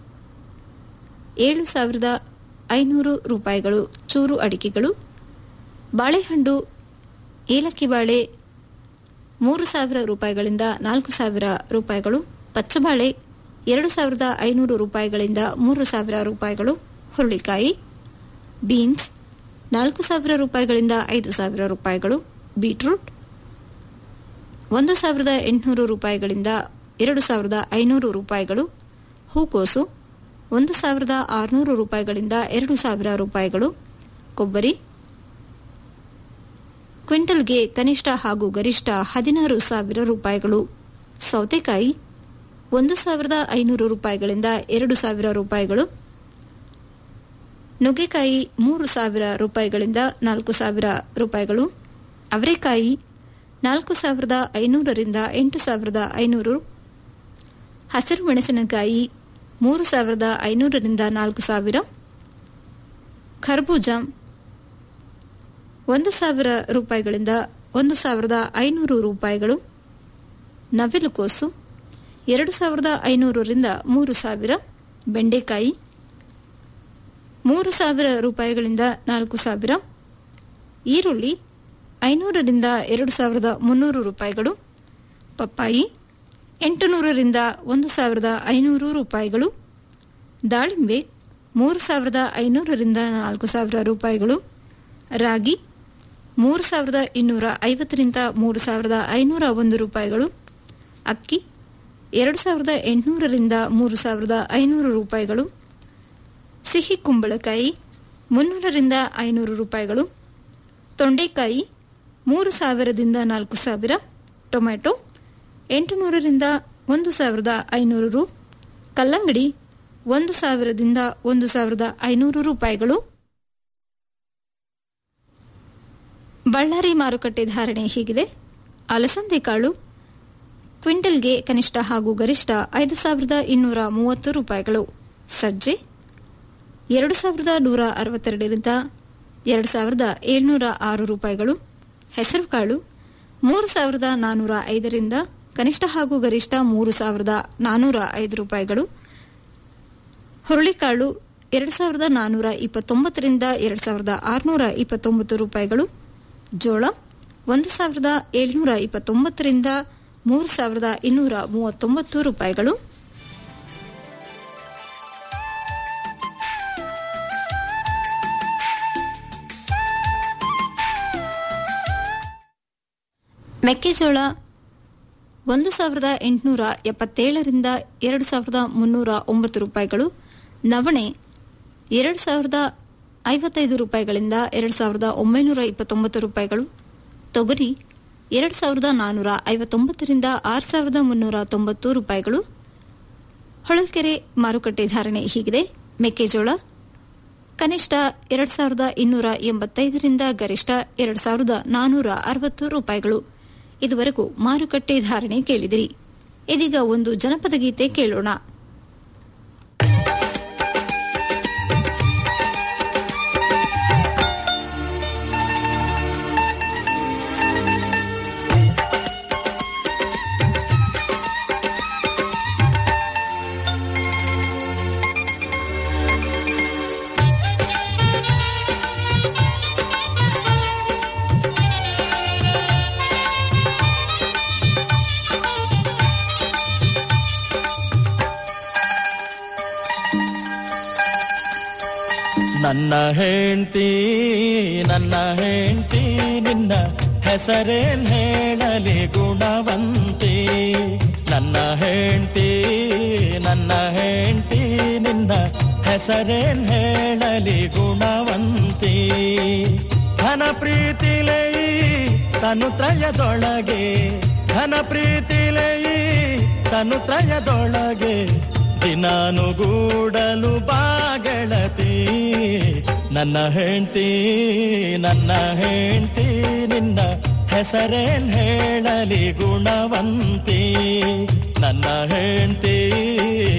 ಏಳು ಸಾವಿರದ ಐನೂರು ರೂಪಾಯಿಗಳು ಚೂರು ಅಡಿಕೆಗಳು ಬಾಳೆಹಣ್ಣು ಏಲಕ್ಕಿ ಬಾಳೆ ಮೂರು ಸಾವಿರ ರೂಪಾಯಿಗಳಿಂದ ನಾಲ್ಕು ಸಾವಿರ ರೂಪಾಯಿಗಳು ಪಚ್ಚಬಾಳೆ ಎರಡು ಸಾವಿರದ ಐನೂರು ರೂಪಾಯಿಗಳಿಂದ ಮೂರು ಸಾವಿರ ರೂಪಾಯಿಗಳು ಹುರುಳಿಕಾಯಿ ಬೀನ್ಸ್ ನಾಲ್ಕು ಸಾವಿರ ರೂಪಾಯಿಗಳಿಂದ ಐದು ಸಾವಿರ ರೂಪಾಯಿಗಳು ಬೀಟ್ರೂಟ್ ಒಂದು ಸಾವಿರದ ಎಂಟುನೂರು ರೂಪಾಯಿಗಳಿಂದ ಎರಡು ಸಾವಿರದ ಐನೂರು ರೂಪಾಯಿಗಳು ಹೂಕೋಸು ಒಂದು ಸಾವಿರದ ಆರುನೂರು ರೂಪಾಯಿಗಳಿಂದ ಎರಡು ಸಾವಿರ ರೂಪಾಯಿಗಳು ಕೊಬ್ಬರಿ ಕ್ವಿಂಟಲ್ಗೆ ಕನಿಷ್ಠ ಹಾಗೂ ಗರಿಷ್ಠ ಹದಿನಾರು ಸಾವಿರ ರೂಪಾಯಿಗಳು ಸೌತೆಕಾಯಿ ಒಂದು ಸಾವಿರದ ಐನೂರು ರೂಪಾಯಿಗಳಿಂದ ಎರಡು ಸಾವಿರ ರೂಪಾಯಿಗಳು ನುಗ್ಗೆಕಾಯಿ ಮೂರು ಸಾವಿರ ರೂಪಾಯಿಗಳಿಂದ ನಾಲ್ಕು ಸಾವಿರ ರೂಪಾಯಿಗಳು ಅವರೆಕಾಯಿ ನಾಲ್ಕು ಸಾವಿರದ ಐನೂರರಿಂದ ಎಂಟು ಸಾವಿರದ ಐನೂರು ಹಸಿರು ಮೆಣಸಿನಕಾಯಿ ಮೂರು ಸಾವಿರದ ಐನೂರರಿಂದ ನಾಲ್ಕು ಸಾವಿರ ಖರ್ಬೂಜ ಒಂದು ಸಾವಿರ ರೂಪಾಯಿಗಳಿಂದ ಒಂದು ಸಾವಿರದ ಐನೂರು ರೂಪಾಯಿಗಳು ನವಿಲುಕೋಸು ಎರಡು ಸಾವಿರದ ಐನೂರರಿಂದ ಮೂರು ಸಾವಿರ ಬೆಂಡೆಕಾಯಿ ಮೂರು ಸಾವಿರ ರೂಪಾಯಿಗಳಿಂದ ನಾಲ್ಕು ಸಾವಿರ ಈರುಳ್ಳಿ ಐನೂರರಿಂದ ಎರಡು ಸಾವಿರದ ಮುನ್ನೂರು ರೂಪಾಯಿಗಳು ಪಪ್ಪಾಯಿ ಎಂಟುನೂರರಿಂದ ಒಂದು ಸಾವಿರದ ಐನೂರು ರೂಪಾಯಿಗಳು ದಾಳಿಂಬೆ ಮೂರು ಸಾವಿರದ ಐನೂರರಿಂದ ನಾಲ್ಕು ಸಾವಿರ ರೂಪಾಯಿಗಳು ರಾಗಿ ಮೂರು ಸಾವಿರದ ಇನ್ನೂರ ಐವತ್ತರಿಂದ ಮೂರು ಸಾವಿರದ ಐನೂರ ಒಂದು ರೂಪಾಯಿಗಳು ಅಕ್ಕಿ ಎರಡು ಸಾವಿರದ ಎಂಟುನೂರರಿಂದ ಮೂರು ಸಾವಿರದ ಐನೂರು ರೂಪಾಯಿಗಳು ಸಿಹಿ ಕುಂಬಳಕಾಯಿ ಮುನ್ನೂರರಿಂದ ಐನೂರು ರೂಪಾಯಿಗಳು ತೊಂಡೆಕಾಯಿ ಮೂರು ಸಾವಿರದಿಂದ ನಾಲ್ಕು ಸಾವಿರ ಟೊಮ್ಯಾಟೊ ಎಂಟುನೂರರಿಂದ ಒಂದು ಸಾವಿರದ ಐನೂರು ರು ಕಲ್ಲಂಗಡಿ ಒಂದು ಸಾವಿರದಿಂದ ಒಂದು ಸಾವಿರದ ಐನೂರು ರೂಪಾಯಿಗಳು ಬಳ್ಳಾರಿ ಮಾರುಕಟ್ಟೆ ಧಾರಣೆ ಹೀಗಿದೆ ಅಲಸಂದೆ ಕಾಳು ಕ್ವಿಂಟಲ್ಗೆ ಕನಿಷ್ಠ ಹಾಗೂ ಗರಿಷ್ಠ ಐದು ಸಾವಿರದ ಇನ್ನೂರ ಮೂವತ್ತು ರೂಪಾಯಿಗಳು ಸಜ್ಜೆ ಎರಡು ಸಾವಿರದ ನೂರ ಅರವತ್ತೆರಡರಿಂದ ಎರಡು ಸಾವಿರದ ಏಳ್ನೂರ ಆರು ರೂಪಾಯಿಗಳು ಹೆಸರುಕಾಳು ಮೂರು ಸಾವಿರದ ನಾನ್ನೂರ ಐದರಿಂದ ಕನಿಷ್ಠ ಹಾಗೂ ಗರಿಷ್ಠ ಮೂರು ಸಾವಿರದ ನಾನ್ನೂರ ಐದು ರೂಪಾಯಿಗಳು ಹುರುಳಿಕಾಳು ಎರಡು ಸಾವಿರದ ನಾನ್ನೂರ ಇಪ್ಪತ್ತೊಂಬತ್ತರಿಂದ ಎರಡು ಸಾವಿರದ ಆರುನೂರ ಇಪ್ಪತ್ತೊಂಬತ್ತು ರೂಪಾಯಿಗಳು ಜೋಳ ಒಂದು ಸಾವಿರದ ಏಳ್ನೂರ ಇಪ್ಪತ್ತೊಂಬತ್ತರಿಂದ ಮೂರು ಸಾವಿರದ ಇನ್ನೂರ ಮೂವತ್ತೊಂಬತ್ತು ರೂಪಾಯಿಗಳು ಮೆಕ್ಕೆಜೋಳ ಒಂದು ಸಾವಿರದ ಎಂಟುನೂರ ಎಪ್ಪತ್ತೇಳರಿಂದ ಎರಡು ಸಾವಿರದ ಮುನ್ನೂರ ಒಂಬತ್ತು ರೂಪಾಯಿಗಳು ನವಣೆ ಎರಡು ಸಾವಿರದ ಐವತ್ತೈದು ರೂಪಾಯಿಗಳಿಂದ ಎರಡು ಸಾವಿರದ ಒಂಬೈನೂರ ಇಪ್ಪತ್ತೊಂಬತ್ತು ರೂಪಾಯಿಗಳು ತೊಗರಿ ಎರಡು ಸಾವಿರದ ನಾನ್ನೂರ ಐವತ್ತೊಂಬತ್ತರಿಂದ ಆರು ಸಾವಿರದ ಮುನ್ನೂರ ತೊಂಬತ್ತು ರೂಪಾಯಿಗಳು ಹೊಳಲ್ಕೆರೆ ಮಾರುಕಟ್ಟೆ ಧಾರಣೆ ಹೀಗಿದೆ ಮೆಕ್ಕೆಜೋಳ ಕನಿಷ್ಠ ಎರಡು ಸಾವಿರದ ಇನ್ನೂರ ಎಂಬತ್ತೈದರಿಂದ ಗರಿಷ್ಠ ಎರಡು ಸಾವಿರದ ನಾನ್ನೂರ ಅರವತ್ತು ರೂಪಾಯಿಗಳು ಇದುವರೆಗೂ ಮಾರುಕಟ್ಟೆ ಧಾರಣೆ ಕೇಳಿದಿರಿ ಇದೀಗ ಒಂದು ಜನಪದ ಗೀತೆ ಕೇಳೋಣ ನನ್ನ ಹೆಂಡ್ತಿ ನನ್ನ ಹೆಂಡ್ತಿ ನಿನ್ನ ಹೆಸರೇನ್ ಹೇಳಲಿ ಗುಣವಂತಿ ನನ್ನ ಹೆಂಡ್ತಿ ನನ್ನ ಹೆಂಡ್ತಿ ನಿನ್ನ ಹೆಸರೇನ್ ಹೇಳಲಿ ಗುಣವಂತಿ ಧನ ಪ್ರೀತಿಲೇ ತನು ತ್ರಯದೊಳಗೆ ಧನ ಪ್ರೀತಿಲೇ ತನು ತ್ರಯದೊಳಗೆ ದಿನಾನುಗೂಡಲು ಬಾಗಳತಿ ನನ್ನ ಹೆಂಡ್ತಿ ನನ್ನ ಹೆಂಡ್ತಿ ನಿನ್ನ ಹೆಸರೇನ್ ಹೇಳಲಿ ಗುಣವಂತಿ ನನ್ನ ಹೆಂಡ್ತಿ